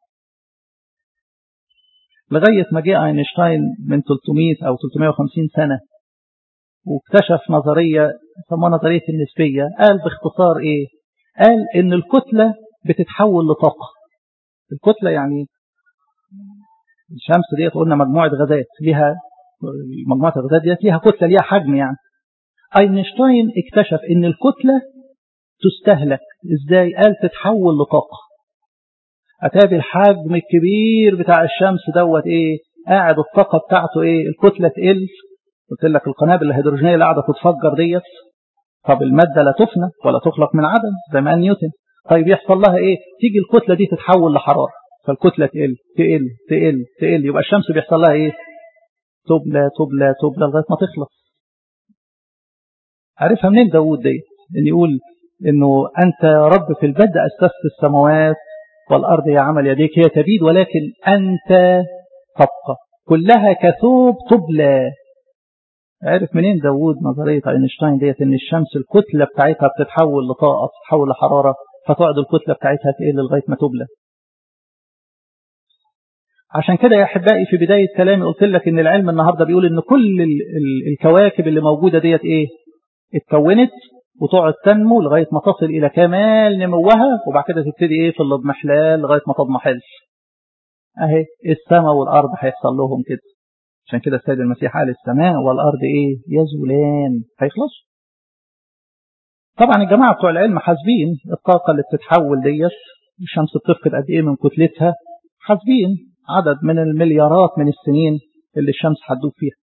لغاية ما جه اينشتاين من 300 او 350 سنة واكتشف نظرية سموها نظرية النسبية قال باختصار ايه قال ان الكتلة بتتحول لطاقة الكتلة يعني الشمس ديت قلنا مجموعة غازات ليها مجموعة الغازات ديت ليها كتلة ليها حجم يعني اينشتاين اكتشف ان الكتلة تستهلك ازاي قال تتحول لطاقة اتابي الحجم الكبير بتاع الشمس دوت ايه قاعد الطاقة بتاعته ايه الكتلة تقل قلت لك القنابل الهيدروجينيه اللي قاعده تتفجر ديت طب الماده لا تفنى ولا تخلق من عدم زي ما قال نيوتن طيب يحصل لها ايه تيجي الكتله دي تتحول لحراره فالكتله تقل تقل تقل تقل يبقى الشمس بيحصل لها ايه تبلى تبلى تبلى لغايه ما تخلص عارفها منين داوود ديت ان يقول انه انت يا رب في البدء اسست السماوات والارض يا عمل يديك هي تبيد ولكن انت تبقى كلها كثوب تبلى عرف منين داوود نظرية اينشتاين ديت ان الشمس الكتلة بتاعتها بتتحول لطاقة بتتحول لحرارة فتقعد الكتلة بتاعتها تقل لغاية ما تبلى عشان كده يا احبائي في بداية كلامي قلت لك ان العلم النهاردة بيقول ان كل ال ال الكواكب اللي موجودة ديت ايه اتكونت وتقعد تنمو لغاية ما تصل الى كمال نموها وبعد كده تبتدي ايه في الاضمحلال لغاية ما تضمحل اهي السماء والارض هيحصل لهم كده عشان كده السيد المسيح قال السماء والأرض إيه يزولان هيخلصوا طبعا الجماعة بتوع العلم حاسبين الطاقة اللي بتتحول ديت الشمس بتفقد قد إيه من كتلتها حاسبين عدد من المليارات من السنين اللي الشمس هتدوب فيها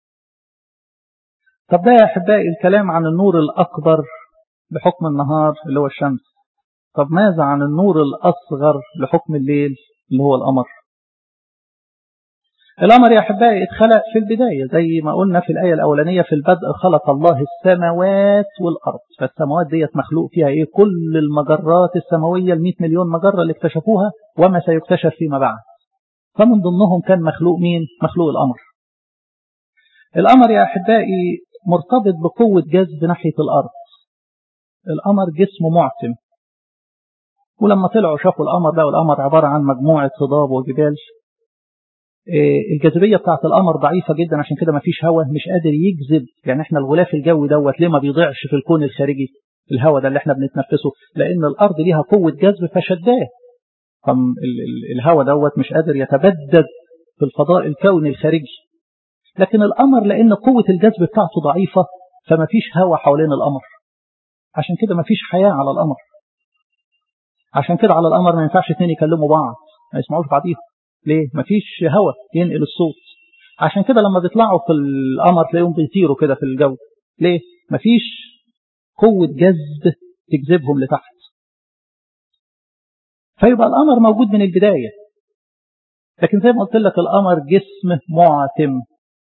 طب ده يا أحبائي الكلام عن النور الأكبر بحكم النهار اللي هو الشمس طب ماذا عن النور الأصغر لحكم الليل اللي هو القمر الأمر يا أحبائي اتخلق في البداية زي ما قلنا في الآية الأولانية في البدء خلق الله السماوات والأرض فالسماوات ديت مخلوق فيها إيه كل المجرات السماوية المئة مليون مجرة اللي اكتشفوها وما سيكتشف فيما بعد فمن ضمنهم كان مخلوق مين مخلوق الأمر الأمر يا أحبائي مرتبط بقوة جذب ناحية الأرض القمر جسمه معتم ولما طلعوا شافوا القمر ده والقمر عبارة عن مجموعة هضاب وجبال الجاذبيه بتاعت القمر ضعيفه جدا عشان كده ما فيش هواء مش قادر يجذب يعني احنا الغلاف الجوي دوت ليه ما بيضيعش في الكون الخارجي الهواء ده اللي احنا بنتنفسه لان الارض ليها قوه جذب فشداه الهواء دوت مش قادر يتبدد في الفضاء الكوني الخارجي لكن القمر لان قوه الجذب بتاعته ضعيفه فما فيش هواء حوالين القمر عشان كده ما فيش حياه على القمر عشان كده على القمر ما ينفعش اثنين يكلموا بعض ما يسمعوش بعضيهم ليه؟ مفيش هواء ينقل الصوت عشان كده لما بيطلعوا في القمر تلاقيهم بيطيروا كده في الجو ليه؟ مفيش قوة جذب تجذبهم لتحت فيبقى القمر موجود من البداية لكن زي ما قلت لك القمر جسم معتم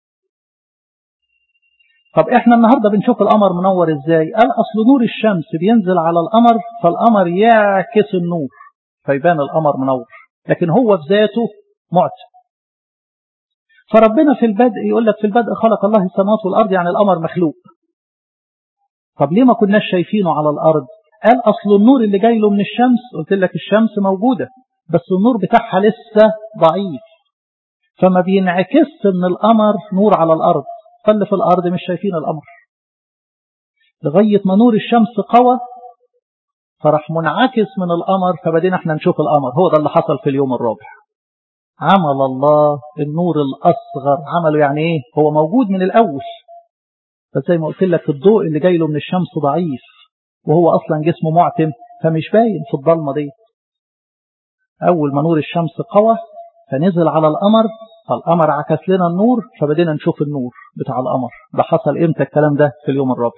طب احنا النهاردة بنشوف القمر منور ازاي قال اصل نور الشمس بينزل على القمر فالقمر يعكس النور فيبان القمر منور لكن هو في ذاته معتم فربنا في البدء يقول لك في البدء خلق الله السماوات والارض يعني القمر مخلوق طب ليه ما كناش شايفينه على الارض قال اصل النور اللي جاي له من الشمس قلت لك الشمس موجودة بس النور بتاعها لسه ضعيف فما بينعكس من القمر نور على الارض فاللي في الارض مش شايفين القمر لغاية ما نور الشمس قوى فراح منعكس من القمر فبدينا احنا نشوف القمر هو ده اللي حصل في اليوم الرابع عمل الله النور الأصغر عمله يعني ايه هو موجود من الأول بس زي ما قلت لك الضوء اللي جاي له من الشمس ضعيف وهو أصلا جسمه معتم فمش باين في الضلمة دي أول ما نور الشمس قوى فنزل على القمر فالقمر عكس لنا النور فبدينا نشوف النور بتاع القمر ده حصل امتى الكلام ده في اليوم الرابع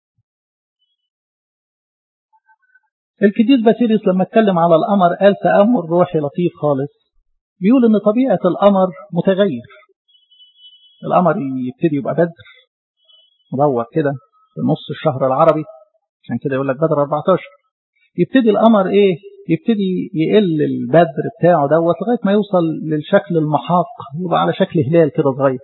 الكديس باسيليس لما اتكلم على القمر قال تأمل روحي لطيف خالص بيقول ان طبيعة القمر متغير القمر يبتدي يبقى بدر مدور كده في نص الشهر العربي عشان كده يقول لك بدر 14 يبتدي القمر ايه يبتدي يقل البدر بتاعه دوت لغايه ما يوصل للشكل المحاق يبقى على شكل هلال كده صغير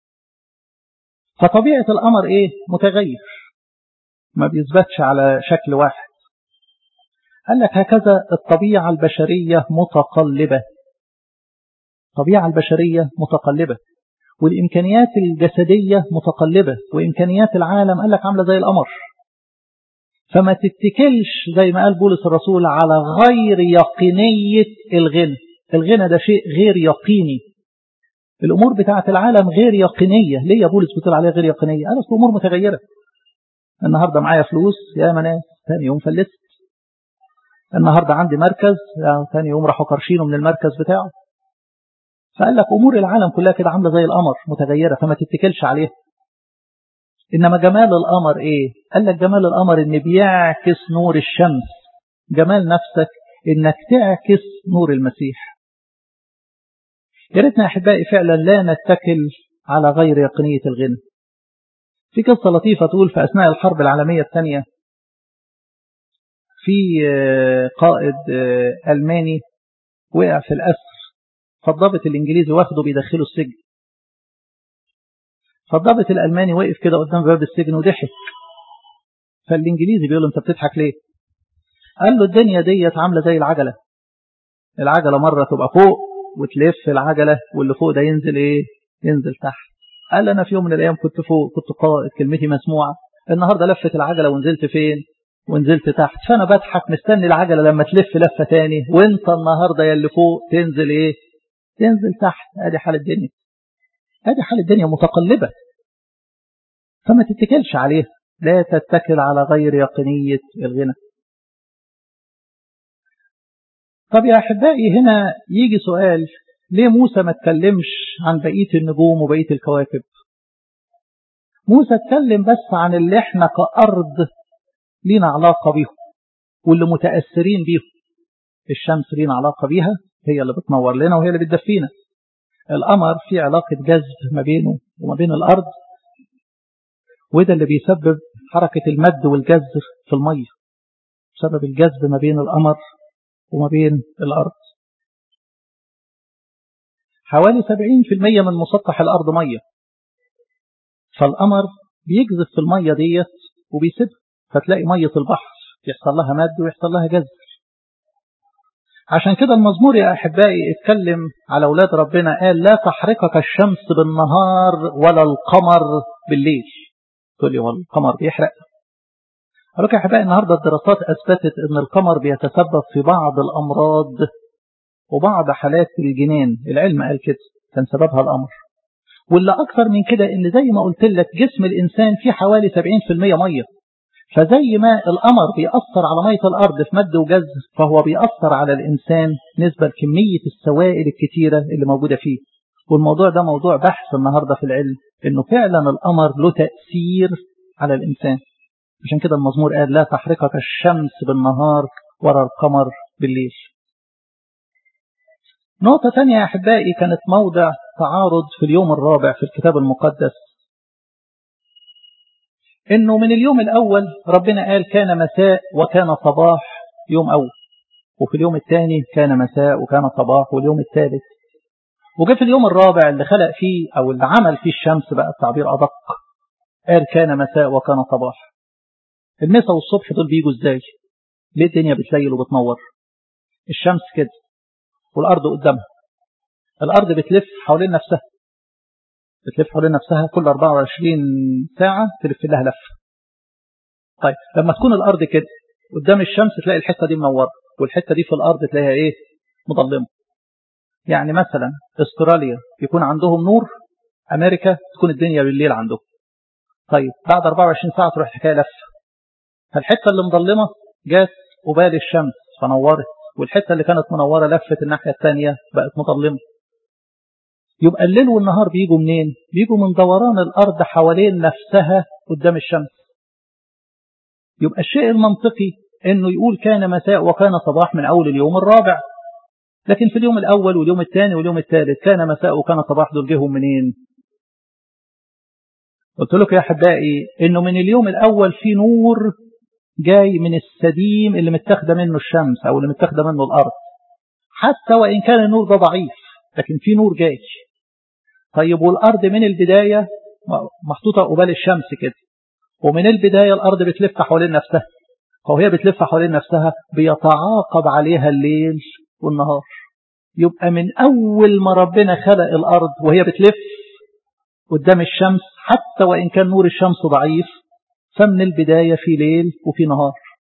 فطبيعه القمر ايه متغير ما بيثبتش على شكل واحد قال لك هكذا الطبيعه البشريه متقلبه الطبيعه البشريه متقلبه والامكانيات الجسديه متقلبه وامكانيات العالم قال لك عامله زي القمر فما تتكلش زي ما قال بولس الرسول على غير يقينية الغنى الغنى ده شيء غير يقيني الأمور بتاعة العالم غير يقينية ليه يا بولس بتقول عليها غير يقينية أنا أصل أمور متغيرة النهاردة معايا فلوس يا مناس ثاني يوم فلست النهاردة عندي مركز ثاني يوم راحوا كرشينه من المركز بتاعه فقال لك أمور العالم كلها كده عاملة زي القمر متغيرة فما تتكلش عليها إنما جمال القمر إيه قال لك جمال القمر إن بيعكس نور الشمس جمال نفسك إنك تعكس نور المسيح يا ريتنا يا أحبائي فعلا لا نتكل على غير يقينية الغنى في قصة لطيفة تقول في أثناء الحرب العالمية الثانية في قائد ألماني وقع في الأسر فالضابط الإنجليزي واخده بيدخله السجن فالضابط الألماني وقف كده قدام باب السجن وضحك فالإنجليزي بيقول له أنت بتضحك ليه قال له الدنيا ديت عاملة زي العجلة العجلة مرة تبقى فوق وتلف العجلة واللي فوق ده ينزل إيه ينزل تحت قال أنا في يوم من الأيام كنت فوق كنت قائد كلمتي مسموعة النهاردة لفت العجلة ونزلت فين ونزلت تحت فأنا بضحك مستني العجلة لما تلف لفة تاني وانت النهاردة يا اللي فوق تنزل إيه تنزل تحت ادي حال الدنيا ادي حال الدنيا متقلبة فما تتكلش عليها لا تتكل على غير يقينية الغنى طب يا أحبائي هنا يجي سؤال ليه موسى ما اتكلمش عن بقية النجوم وبقية الكواكب موسى اتكلم بس عن اللي احنا كأرض لينا علاقة بيهم واللي متأثرين بيهم الشمس لينا علاقة بيها هي اللي بتنور لنا وهي اللي بتدفينا القمر في علاقة جذب ما بينه وما بين الأرض وده اللي بيسبب حركة المد والجزر في المية بسبب الجذب ما بين القمر وما بين الأرض حوالي 70% من مسطح الأرض مية فالقمر بيجذب في المية ديت وبيسيبها فتلاقي مية البحر يحصل لها مد ويحصل لها جذب عشان كده المزمور يا أحبائي اتكلم على أولاد ربنا قال لا تحرقك الشمس بالنهار ولا القمر بالليل تقول لي والقمر بيحرق أقول لك يا أحبائي النهاردة الدراسات أثبتت أن القمر بيتسبب في بعض الأمراض وبعض حالات الجنان العلم قال كده كان سببها الأمر واللي أكثر من كده أن زي ما قلت لك جسم الإنسان فيه حوالي 70% مية فزي ما القمر بيأثر على مية الأرض في مد وجزر فهو بيأثر على الإنسان نسبة لكمية السوائل الكتيرة اللي موجودة فيه والموضوع ده موضوع بحث النهاردة في العلم إنه فعلا القمر له تأثير على الإنسان عشان كده المزمور قال لا تحرقك الشمس بالنهار ولا القمر بالليل نقطة ثانية يا أحبائي كانت موضع تعارض في اليوم الرابع في الكتاب المقدس انه من اليوم الاول ربنا قال كان مساء وكان صباح يوم اول وفي اليوم الثاني كان مساء وكان صباح واليوم الثالث وجه في اليوم الرابع اللي خلق فيه او اللي عمل فيه الشمس بقى التعبير ادق قال كان مساء وكان صباح المساء والصبح دول بيجوا ازاي ليه الدنيا بتليل وبتنور الشمس كده والارض قدامها الارض بتلف حوالين نفسها بتلف حوالين نفسها كل 24 ساعة تلف لها لفة طيب لما تكون الارض كده قدام الشمس تلاقي الحتة دي منورة والحتة دي في الارض تلاقيها ايه مظلمة يعني مثلا استراليا يكون عندهم نور امريكا تكون الدنيا بالليل عندهم طيب بعد 24 ساعة تروح الحكاية لفة فالحتة اللي مظلمة جات قبال الشمس فنورت والحتة اللي كانت منورة لفت الناحية الثانية بقت مظلمة يبقى الليل والنهار بيجوا منين بيجوا من دوران الأرض حوالين نفسها قدام الشمس يبقى الشيء المنطقي انه يقول كان مساء وكان صباح من اول اليوم الرابع لكن في اليوم الاول واليوم الثاني واليوم الثالث كان مساء وكان صباح دول جيهم منين قلت لكم يا احبائي انه من اليوم الاول في نور جاي من السديم اللي متاخده منه الشمس او اللي متاخده منه الارض حتى وان كان النور ده ضعيف لكن في نور جاي طيب والارض من البدايه محطوطه قبال الشمس كده ومن البدايه الارض بتلف حوالين نفسها فهي بتلف حوالين نفسها بيتعاقب عليها الليل والنهار يبقى من اول ما ربنا خلق الارض وهي بتلف قدام الشمس حتى وان كان نور الشمس ضعيف فمن البداية في ليل وفي نهار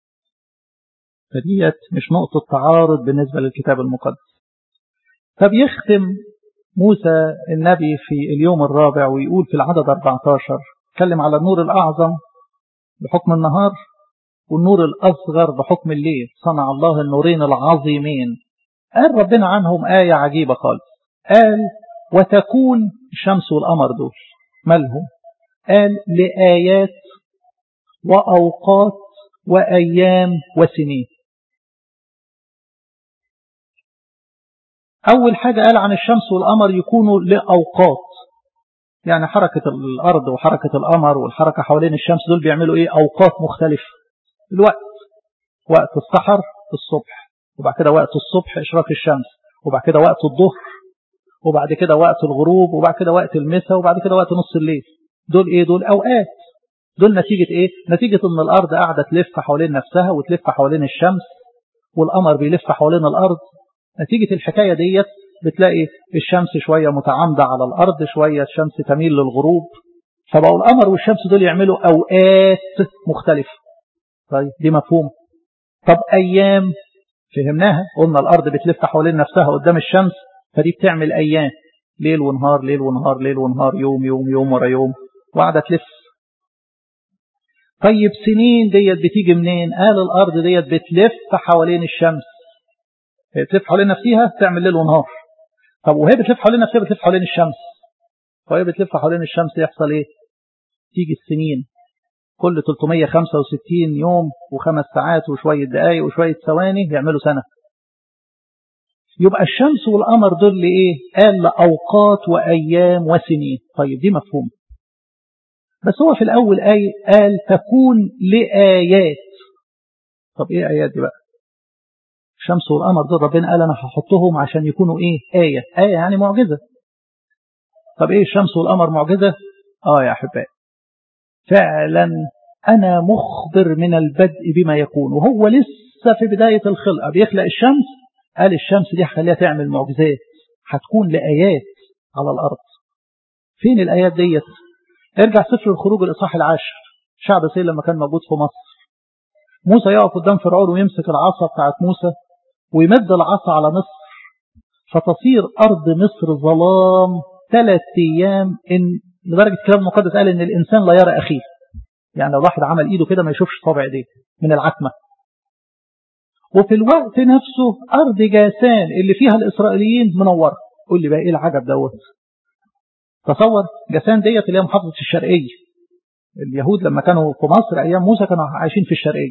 فديت مش نقطة تعارض بالنسبة للكتاب المقدس فبيختم موسى النبي في اليوم الرابع ويقول في العدد 14 اتكلم على النور الأعظم بحكم النهار والنور الأصغر بحكم الليل صنع الله النورين العظيمين قال ربنا عنهم آية عجيبة خالص قال وتكون الشمس والقمر دول مالهم قال لآيات وأوقات وأيام وسنين أول حاجة قال عن الشمس والقمر يكونوا لأوقات يعني حركة الأرض وحركة القمر والحركة حوالين الشمس دول بيعملوا إيه أوقات مختلفة الوقت وقت السحر الصبح وبعد كده وقت الصبح إشراق الشمس وبعد كده وقت الظهر وبعد كده وقت الغروب وبعد كده وقت المساء وبعد كده وقت نص الليل دول إيه دول أوقات دول نتيجة إيه نتيجة إن الأرض قاعدة تلف حوالين نفسها وتلف حوالين الشمس والقمر بيلف حوالين الأرض نتيجة الحكاية ديت بتلاقي الشمس شوية متعامدة على الأرض شوية الشمس تميل للغروب فبقوا القمر والشمس دول يعملوا أوقات مختلفة طيب دي مفهوم طب أيام فهمناها قلنا الأرض بتلف حوالين نفسها قدام الشمس فدي بتعمل أيام ليل ونهار ليل ونهار ليل ونهار يوم يوم يوم ورا يوم وقاعدة تلف طيب سنين ديت بتيجي منين قال الأرض ديت بتلف حوالين الشمس هي بتلف حوالين نفسها تعمل ليل ونهار طب وهي بتلف حوالين نفسها بتلف حوالين الشمس وهي بتلف حوالين الشمس يحصل ايه تيجي السنين كل 365 يوم وخمس ساعات وشوية دقايق وشوية ثواني يعملوا سنة يبقى الشمس والقمر دول لإيه قال لأوقات وأيام وسنين طيب دي مفهوم بس هو في الأول آية قال تكون لآيات طب إيه آيات دي بقى الشمس والقمر دول ربنا قال أنا هحطهم عشان يكونوا إيه آية آية يعني معجزة طب إيه الشمس والقمر معجزة آه يا أحبائي فعلا أنا مخبر من البدء بما يكون وهو لسه في بداية الخلقة بيخلق الشمس قال الشمس دي هخليها تعمل معجزات هتكون لآيات على الأرض فين الآيات ديت ارجع سفر الخروج الإصحاح العاشر شعب إسرائيل لما كان موجود في مصر موسى يقف قدام فرعون ويمسك العصا بتاعت موسى ويمد العصا على مصر فتصير أرض مصر ظلام ثلاث أيام إن لدرجة الكتاب المقدس قال إن الإنسان لا يرى أخيه يعني لو واحد عمل إيده كده ما يشوفش صابع إيديه من العتمة وفي الوقت نفسه أرض جاسان اللي فيها الإسرائيليين منورة قول لي بقى إيه العجب دوت تصور جاسان ديت اللي هي محافظة الشرقية اليهود لما كانوا في مصر أيام موسى كانوا عايشين في الشرقية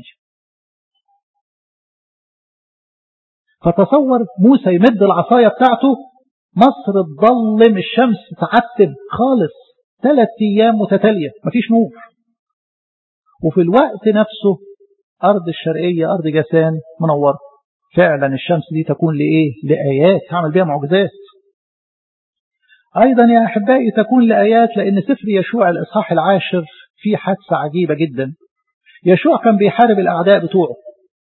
فتصور موسى يمد العصاية بتاعته مصر تظلم الشمس تعتم خالص ثلاث أيام متتالية مفيش نور وفي الوقت نفسه أرض الشرقية أرض جسان منورة فعلا الشمس دي تكون لإيه لآيات تعمل بها معجزات أيضا يا أحبائي تكون لآيات لأن سفر يشوع الإصحاح العاشر فيه حادثة عجيبة جدا يشوع كان بيحارب الأعداء بتوعه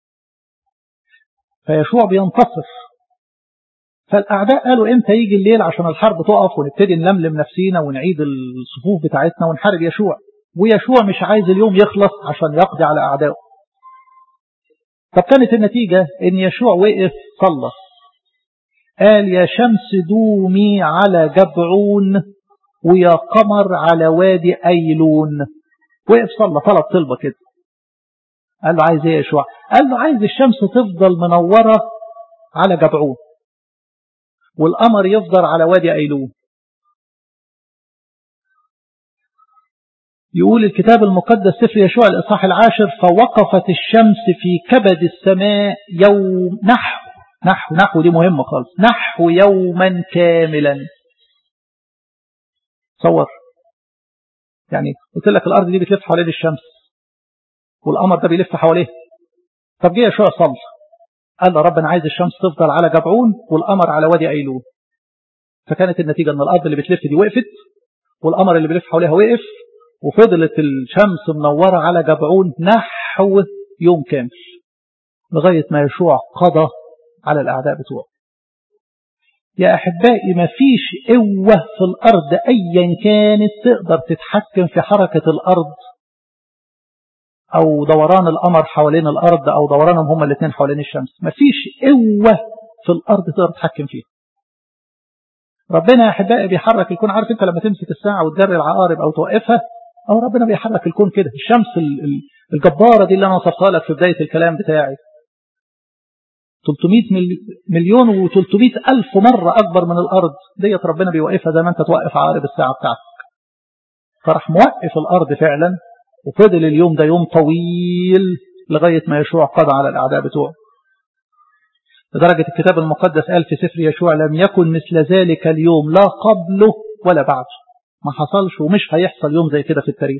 فيشوع بينتصر فالأعداء قالوا إمتى يجي الليل عشان الحرب تقف ونبتدي نلملم نفسينا ونعيد الصفوف بتاعتنا ونحارب يشوع ويشوع مش عايز اليوم يخلص عشان يقضي على أعدائه طب كانت النتيجة إن يشوع وقف صلى قال يا شمس دومي على جبعون ويا قمر على وادي أيلون وقف صلى طلب طلبة كده قال له عايز ايه يا يشوع قال له عايز الشمس تفضل منورة على جبعون والقمر يفضل على وادي أيلون يقول الكتاب المقدس سفر يشوع الإصحاح العاشر فوقفت الشمس في كبد السماء يوم نحو نحو نحو دي مهمة خالص نحو يوما كاملا تصور يعني قلت لك الأرض دي بتلف حوالين الشمس والقمر ده بيلف حواليه طب جه يشوع صلى قال له رب انا عايز الشمس تفضل على جبعون والقمر على وادي ايلون فكانت النتيجة ان الارض اللي بتلف دي وقفت والقمر اللي بيلف حواليها وقف وفضلت الشمس منورة على جبعون نحو يوم كامل لغاية ما يشوع قضى على الأعداء بتوعه يا أحبائي ما فيش قوة في الأرض أيا كانت تقدر تتحكم في حركة الأرض أو دوران القمر حوالين الأرض أو دورانهم هما الاثنين حوالين الشمس ما فيش قوة في الأرض تقدر تتحكم فيها ربنا يا أحبائي بيحرك الكون عارف أنت لما تمسك الساعة وتجري العقارب أو توقفها أو ربنا بيحرك الكون كده الشمس الجبارة دي اللي أنا وصفتها لك في بداية الكلام بتاعي 300 مليون و300 ألف مرة أكبر من الأرض ديت ربنا بيوقفها زي ما أنت توقف عقارب الساعة بتاعتك فراح موقف الأرض فعلا وفضل اليوم ده يوم طويل لغاية ما يشوع قضى على الأعداء بتوعه لدرجة الكتاب المقدس قال في سفر يشوع لم يكن مثل ذلك اليوم لا قبله ولا بعده ما حصلش ومش هيحصل يوم زي كده في التاريخ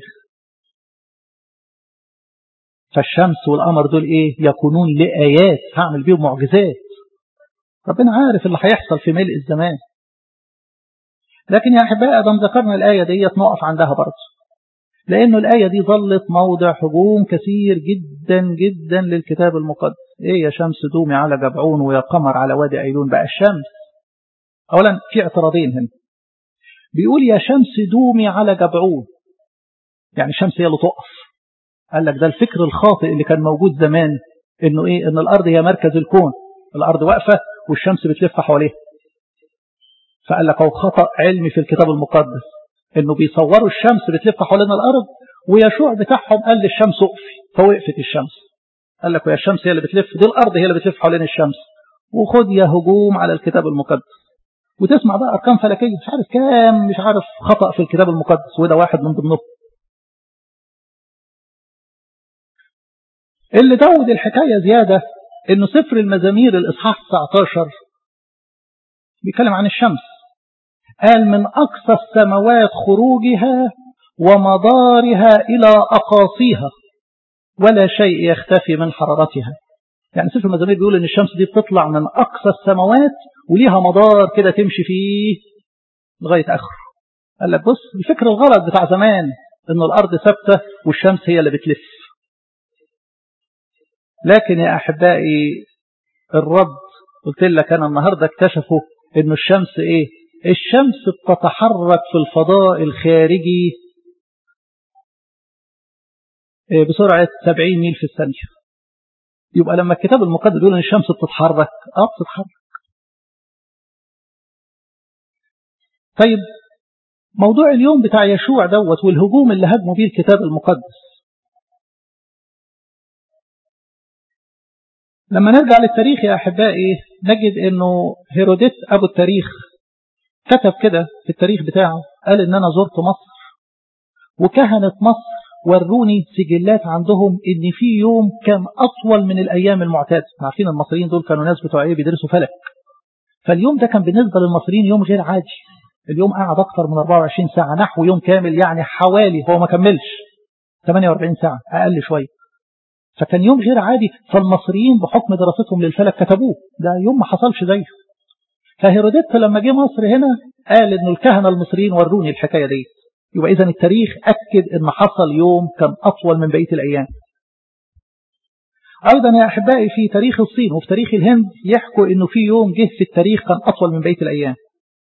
فالشمس والقمر دول ايه يكونون لآيات هعمل بيهم معجزات ربنا عارف اللي هيحصل في ملء الزمان لكن يا أحبائي أدم ذكرنا الآية ديت نقف عندها برضه لأنه الآية دي ظلت موضع هجوم كثير جدا جدا للكتاب المقدس إيه يا شمس دومي على جبعون ويا قمر على وادي أيلون بقى الشمس أولا في اعتراضين هنا بيقول يا شمس دومي على جبعون يعني الشمس هي اللي تقف قال لك ده الفكر الخاطئ اللي كان موجود زمان انه ايه ان الارض هي مركز الكون الارض واقفه والشمس بتلف حواليها فقال لك هو خطا علمي في الكتاب المقدس انه بيصوروا الشمس بتلف حوالين الارض ويشوع بتاعهم قال للشمس اقفي فوقفت الشمس قال لك ويا الشمس هي اللي بتلف دي الارض هي اللي بتلف حوالين الشمس وخد يا هجوم على الكتاب المقدس وتسمع بقى ارقام فلكيه مش عارف كام مش عارف خطا في الكتاب المقدس وده واحد من ضمنهم اللي زود الحكاية زيادة انه سفر المزامير الاصحاح 19 بيتكلم عن الشمس قال من اقصى السماوات خروجها ومدارها الى اقاصيها ولا شيء يختفي من حرارتها يعني سفر المزامير بيقول ان الشمس دي بتطلع من اقصى السماوات وليها مدار كده تمشي فيه لغاية اخره قال لك بص الفكر الغلط بتاع زمان ان الارض ثابتة والشمس هي اللي بتلف لكن يا أحبائي الرب قلت لك أنا النهاردة اكتشفوا أن الشمس إيه الشمس بتتحرك في الفضاء الخارجي بسرعة 70 ميل في الثانية يبقى لما الكتاب المقدس يقول أن الشمس بتتحرك أه بتتحرك طيب موضوع اليوم بتاع يشوع دوت والهجوم اللي هجموا بيه الكتاب المقدس لما نرجع للتاريخ يا أحبائي نجد أنه هيروديت أبو التاريخ كتب كده في التاريخ بتاعه قال أن أنا زرت مصر وكهنة مصر وروني سجلات عندهم أن في يوم كان أطول من الأيام المعتادة عارفين المصريين دول كانوا ناس بتوع إيه بيدرسوا فلك فاليوم ده كان بالنسبة للمصريين يوم غير عادي اليوم قعد أكثر من 24 ساعة نحو يوم كامل يعني حوالي هو ما كملش 48 ساعة أقل شوية فكان يوم غير عادي فالمصريين بحكم دراستهم للفلك كتبوه ده يوم ما حصلش زيه فهيروديت لما جه مصر هنا قال انه الكهنة المصريين وروني الحكاية دي يبقى اذا التاريخ اكد ان حصل يوم كان اطول من بقية الايام ايضا يا احبائي في تاريخ الصين وفي تاريخ الهند يحكوا انه في يوم جه في التاريخ كان اطول من بقية الايام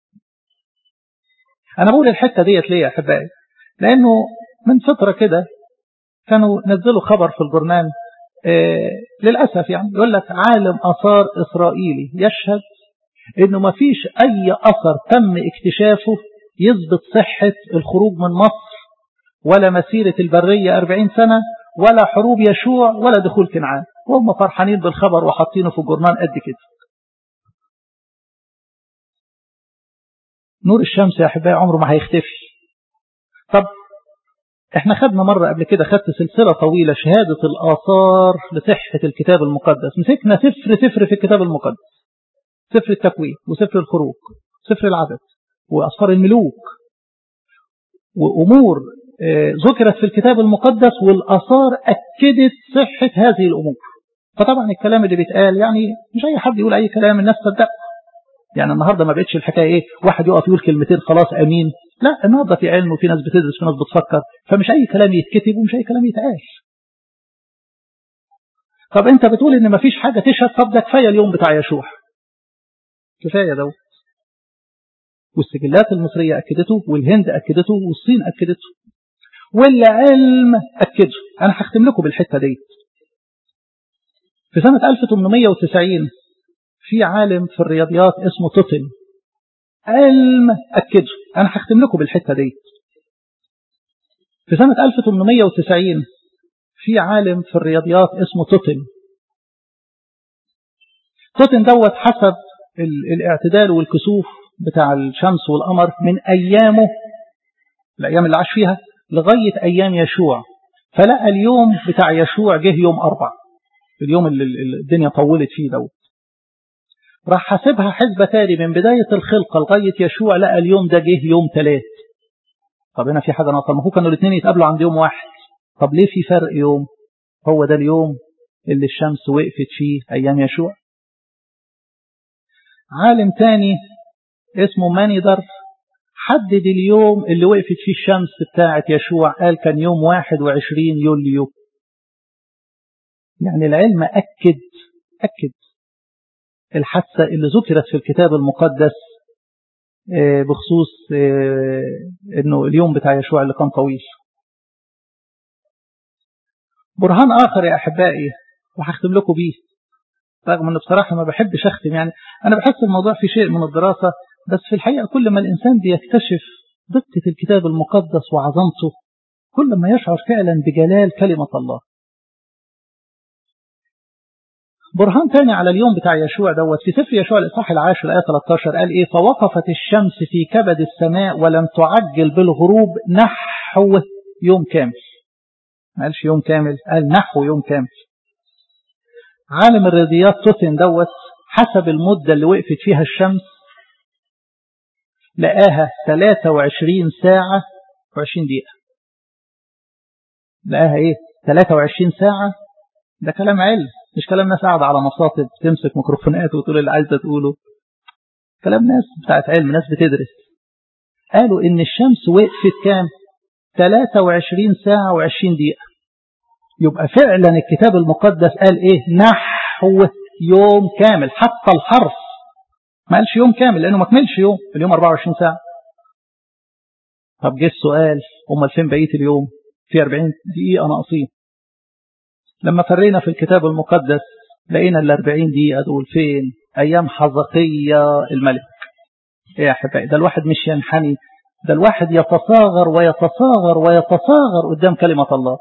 انا بقول الحتة ديت ليه يا احبائي لانه من فترة كده كانوا نزلوا خبر في الجورنال آه للأسف يعني يقول لك عالم آثار إسرائيلي يشهد إنه ما فيش أي أثر تم اكتشافه يثبت صحة الخروج من مصر ولا مسيرة البرية 40 سنة ولا حروب يشوع ولا دخول كنعان وهم فرحانين بالخبر وحاطينه في الجورنال قد كده نور الشمس يا أحبائي عمره ما هيختفي طب احنا خدنا مرة قبل كده خدت سلسلة طويلة شهادة الآثار لصحة الكتاب المقدس مسكنا سفر سفر في الكتاب المقدس سفر التكوين وسفر الخروج سفر العدد وأسفار الملوك وأمور ذكرت في الكتاب المقدس والآثار أكدت صحة هذه الأمور فطبعا الكلام اللي بيتقال يعني مش أي حد يقول أي كلام الناس تصدقه يعني النهارده ما بقتش الحكايه ايه واحد يقف يقول كلمتين خلاص امين لا النهارده في علم وفي ناس بتدرس وفي ناس بتفكر فمش اي كلام يتكتب ومش اي كلام يتقال طب انت بتقول ان ما فيش حاجه تشهد طب ده كفايه اليوم بتاع يشوع كفايه دوت والسجلات المصريه اكدته والهند اكدته والصين اكدته والعلم اكده انا هختم لكم بالحته دي في سنه 1890 في عالم في الرياضيات اسمه توتن علم أكده أنا هختم لكم بالحتة دي في سنة 1890 في عالم في الرياضيات اسمه توتن توتن دوت حسب الاعتدال والكسوف بتاع الشمس والقمر من أيامه الأيام اللي عاش فيها لغاية أيام يشوع فلقى اليوم بتاع يشوع جه يوم أربع اليوم اللي الدنيا طولت فيه دوت راح حاسبها حسبة تاني من بداية الخلقة لغاية يشوع لقى اليوم ده جه يوم ثلاث طب هنا في حاجة ناقصة المفروض كانوا الاثنين يتقابلوا عند يوم واحد طب ليه في فرق يوم هو ده اليوم اللي الشمس وقفت فيه أيام يشوع عالم تاني اسمه مانيدر حدد اليوم اللي وقفت فيه الشمس بتاعة يشوع قال كان يوم 21 يوليو يعني العلم أكد أكد الحادثة اللي ذكرت في الكتاب المقدس بخصوص انه اليوم بتاع يشوع اللي كان طويل برهان اخر يا احبائي وهختم لكم بيه رغم انه بصراحة ما بحبش اختم يعني انا بحس الموضوع في شيء من الدراسة بس في الحقيقة كل ما الانسان بيكتشف دقة الكتاب المقدس وعظمته كل ما يشعر فعلا بجلال كلمة الله برهان تاني على اليوم بتاع يشوع دوت في سفر يشوع الإصحاح العاشر الآية 13 قال إيه فوقفت الشمس في كبد السماء ولم تعجل بالغروب نحو يوم كامل ما قالش يوم كامل قال نحو يوم كامل عالم الرياضيات توتن دوت حسب المدة اللي وقفت فيها الشمس لقاها 23 ساعة و20 دقيقة لقاها ايه 23 ساعة ده كلام علم مش كلام ناس قاعدة على مصاطب تمسك ميكروفونات وتقول اللي عايزة تقوله كلام ناس بتاعت علم ناس بتدرس قالوا ان الشمس وقفت كام 23 ساعة و20 دقيقة يبقى فعلا الكتاب المقدس قال ايه نحو يوم كامل حتى الحرف ما قالش يوم كامل لانه ما كملش يوم اليوم 24 ساعة طب جه السؤال امال فين بقية اليوم في 40 دقيقة ناقصين لما فرينا في الكتاب المقدس لقينا ال 40 دقيقة دول فين أيام حزقية الملك إيه يا أحبائي ده الواحد مش ينحني ده الواحد يتصاغر ويتصاغر ويتصاغر قدام كلمة الله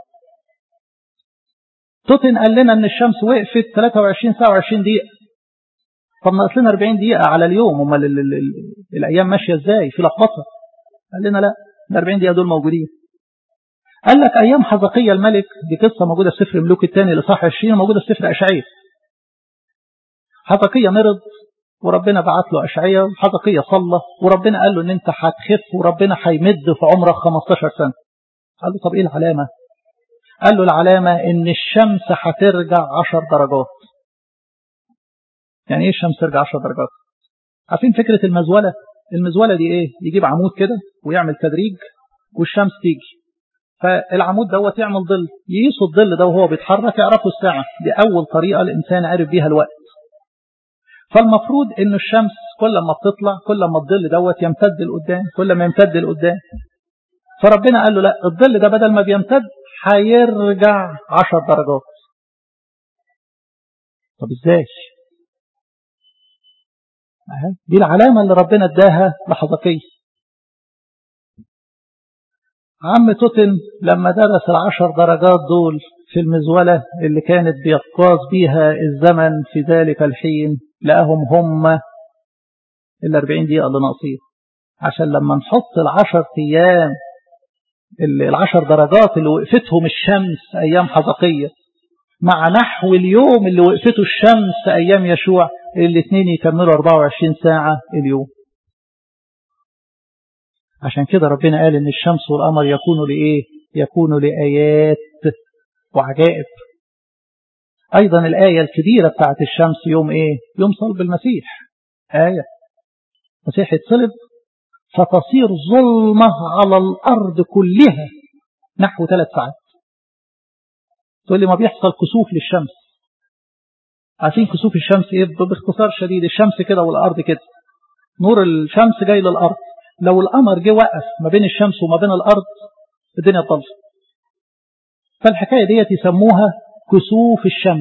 توتن قال لنا ان الشمس وقفت 23 ساعة و20 دقيقة طب ناقص لنا 40 دقيقة على اليوم امال ال ال ال الايام ماشية ازاي في لخبطة قال لنا لا ال 40 دقيقة دول موجودين قال لك ايام حزقية الملك دي قصة موجودة في سفر ملوك الثاني لصح 20 موجودة في سفر اشعياء حزقية مرض وربنا بعت له اشعياء وحزقية صلى وربنا قال له ان انت هتخف وربنا هيمد في عمرك 15 سنة قال له طب ايه العلامة قال له العلامة ان الشمس هترجع عشر درجات يعني ايه الشمس ترجع عشر درجات عارفين فكرة المزولة المزولة دي ايه يجيب عمود كده ويعمل تدريج والشمس تيجي فالعمود دوت يعمل ظل يقيسوا الظل ده وهو بيتحرك يعرفوا الساعة دي أول طريقة الإنسان عرف بيها الوقت فالمفروض إن الشمس كل ما بتطلع كل ما الظل دوت يمتد لقدام كل ما يمتد لقدام فربنا قال له لا الظل ده بدل ما بيمتد هيرجع عشر درجات طب ازاي دي العلامة اللي ربنا اداها لحظكيه عم توتن لما درس العشر درجات دول في المزولة اللي كانت بيقاس بيها الزمن في ذلك الحين لقاهم هم الأربعين دقيقة اللي ناقصين عشان لما نحط العشر أيام العشر درجات اللي وقفتهم الشمس أيام حزقية مع نحو اليوم اللي وقفته الشمس أيام يشوع الاثنين يكملوا 24 ساعة اليوم عشان كده ربنا قال ان الشمس والقمر يكونوا لإيه يكونوا لآيات وعجائب أيضا الآية الكبيرة بتاعت الشمس يوم إيه يوم صلب المسيح آية المسيح يتصلب فتصير ظلمة على الأرض كلها نحو ثلاث ساعات تقول لي ما بيحصل كسوف للشمس عارفين كسوف الشمس ايه باختصار شديد الشمس كده والأرض كده نور الشمس جاي للأرض لو القمر جه وقف ما بين الشمس وما بين الأرض الدنيا تضل فالحكاية ديت يسموها كسوف الشمس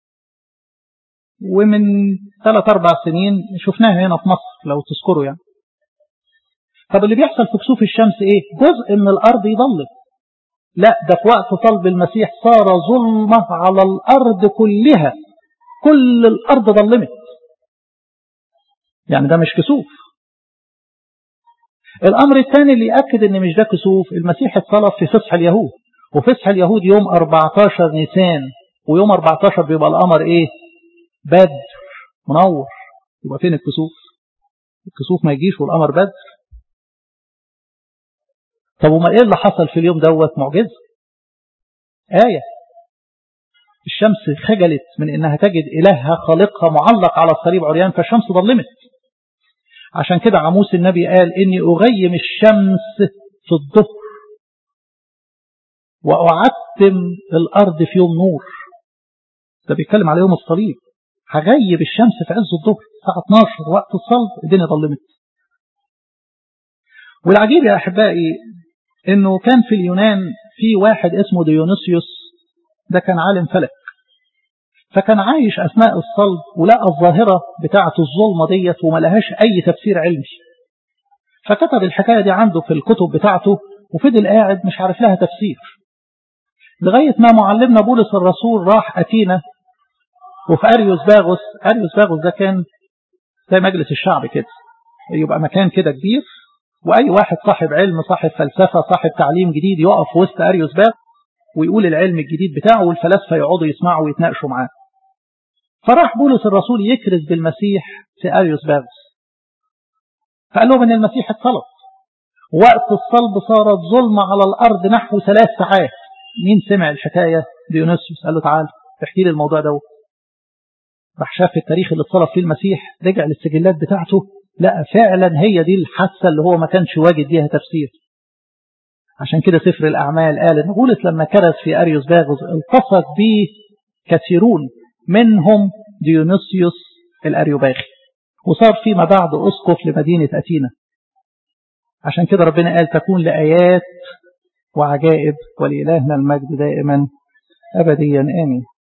ومن ثلاث أربع سنين شفناها هنا في مصر لو تذكروا يعني طب اللي بيحصل في كسوف الشمس ايه جزء من الأرض يضلم لا ده في وقت صلب المسيح صار ظلمة على الأرض كلها كل الأرض ظلمت يعني ده مش كسوف الأمر الثاني اللي يأكد ان مش ده كسوف المسيح اتصلب في فصح اليهود وفصح اليهود يوم 14 نيسان ويوم 14 بيبقى القمر ايه بدر منور يبقى فين الكسوف الكسوف ما يجيش والقمر بدر طب وما ايه اللي حصل في اليوم دوت معجزه آية الشمس خجلت من انها تجد الهها خالقها معلق على الصليب عريان فالشمس ظلمت عشان كده عموس النبي قال اني اغيم الشمس في الظهر وأعتم الأرض في يوم نور ده بيتكلم على يوم الصليب هغيب الشمس في عز الظهر الساعة 12 وقت الصلب الدنيا ظلمت والعجيب يا أحبائي إنه كان في اليونان في واحد اسمه ديونيسيوس ده كان عالم فلك فكان عايش أثناء الصلب ولقى الظاهرة بتاعة الظلمة ديت وما لهاش أي تفسير علمي فكتب الحكاية دي عنده في الكتب بتاعته وفضل قاعد مش عارف لها تفسير لغاية ما معلمنا بولس الرسول راح أتينا وفي أريوس باغوس أريوس باغوس ده كان زي مجلس الشعب كده يبقى مكان كده كبير وأي واحد صاحب علم صاحب فلسفة صاحب تعليم جديد يقف وسط أريوس باغوس ويقول العلم الجديد بتاعه والفلاسفة يقعدوا يسمعوا ويتناقشوا معاه فراح بولس الرسول يكرز بالمسيح في أريوس باغوس فقال لهم ان المسيح اتصلب وقت الصلب صارت ظلمة على الأرض نحو ثلاث ساعات مين سمع الحكاية ديونيسيوس قال له تعال احكي لي الموضوع ده راح شاف التاريخ اللي اتصلب فيه المسيح رجع للسجلات بتاعته لقى فعلا هي دي الحادثة اللي هو ما كانش واجد ليها تفسير عشان كده سفر الأعمال قال إن بولس لما كرز في أريوس باغوس التصق به كثيرون منهم ديونيسيوس الأريوباخي وصار فيما بعد أسقف لمدينة أتينا عشان كده ربنا قال تكون لآيات وعجائب ولإلهنا المجد دائما أبديا آمين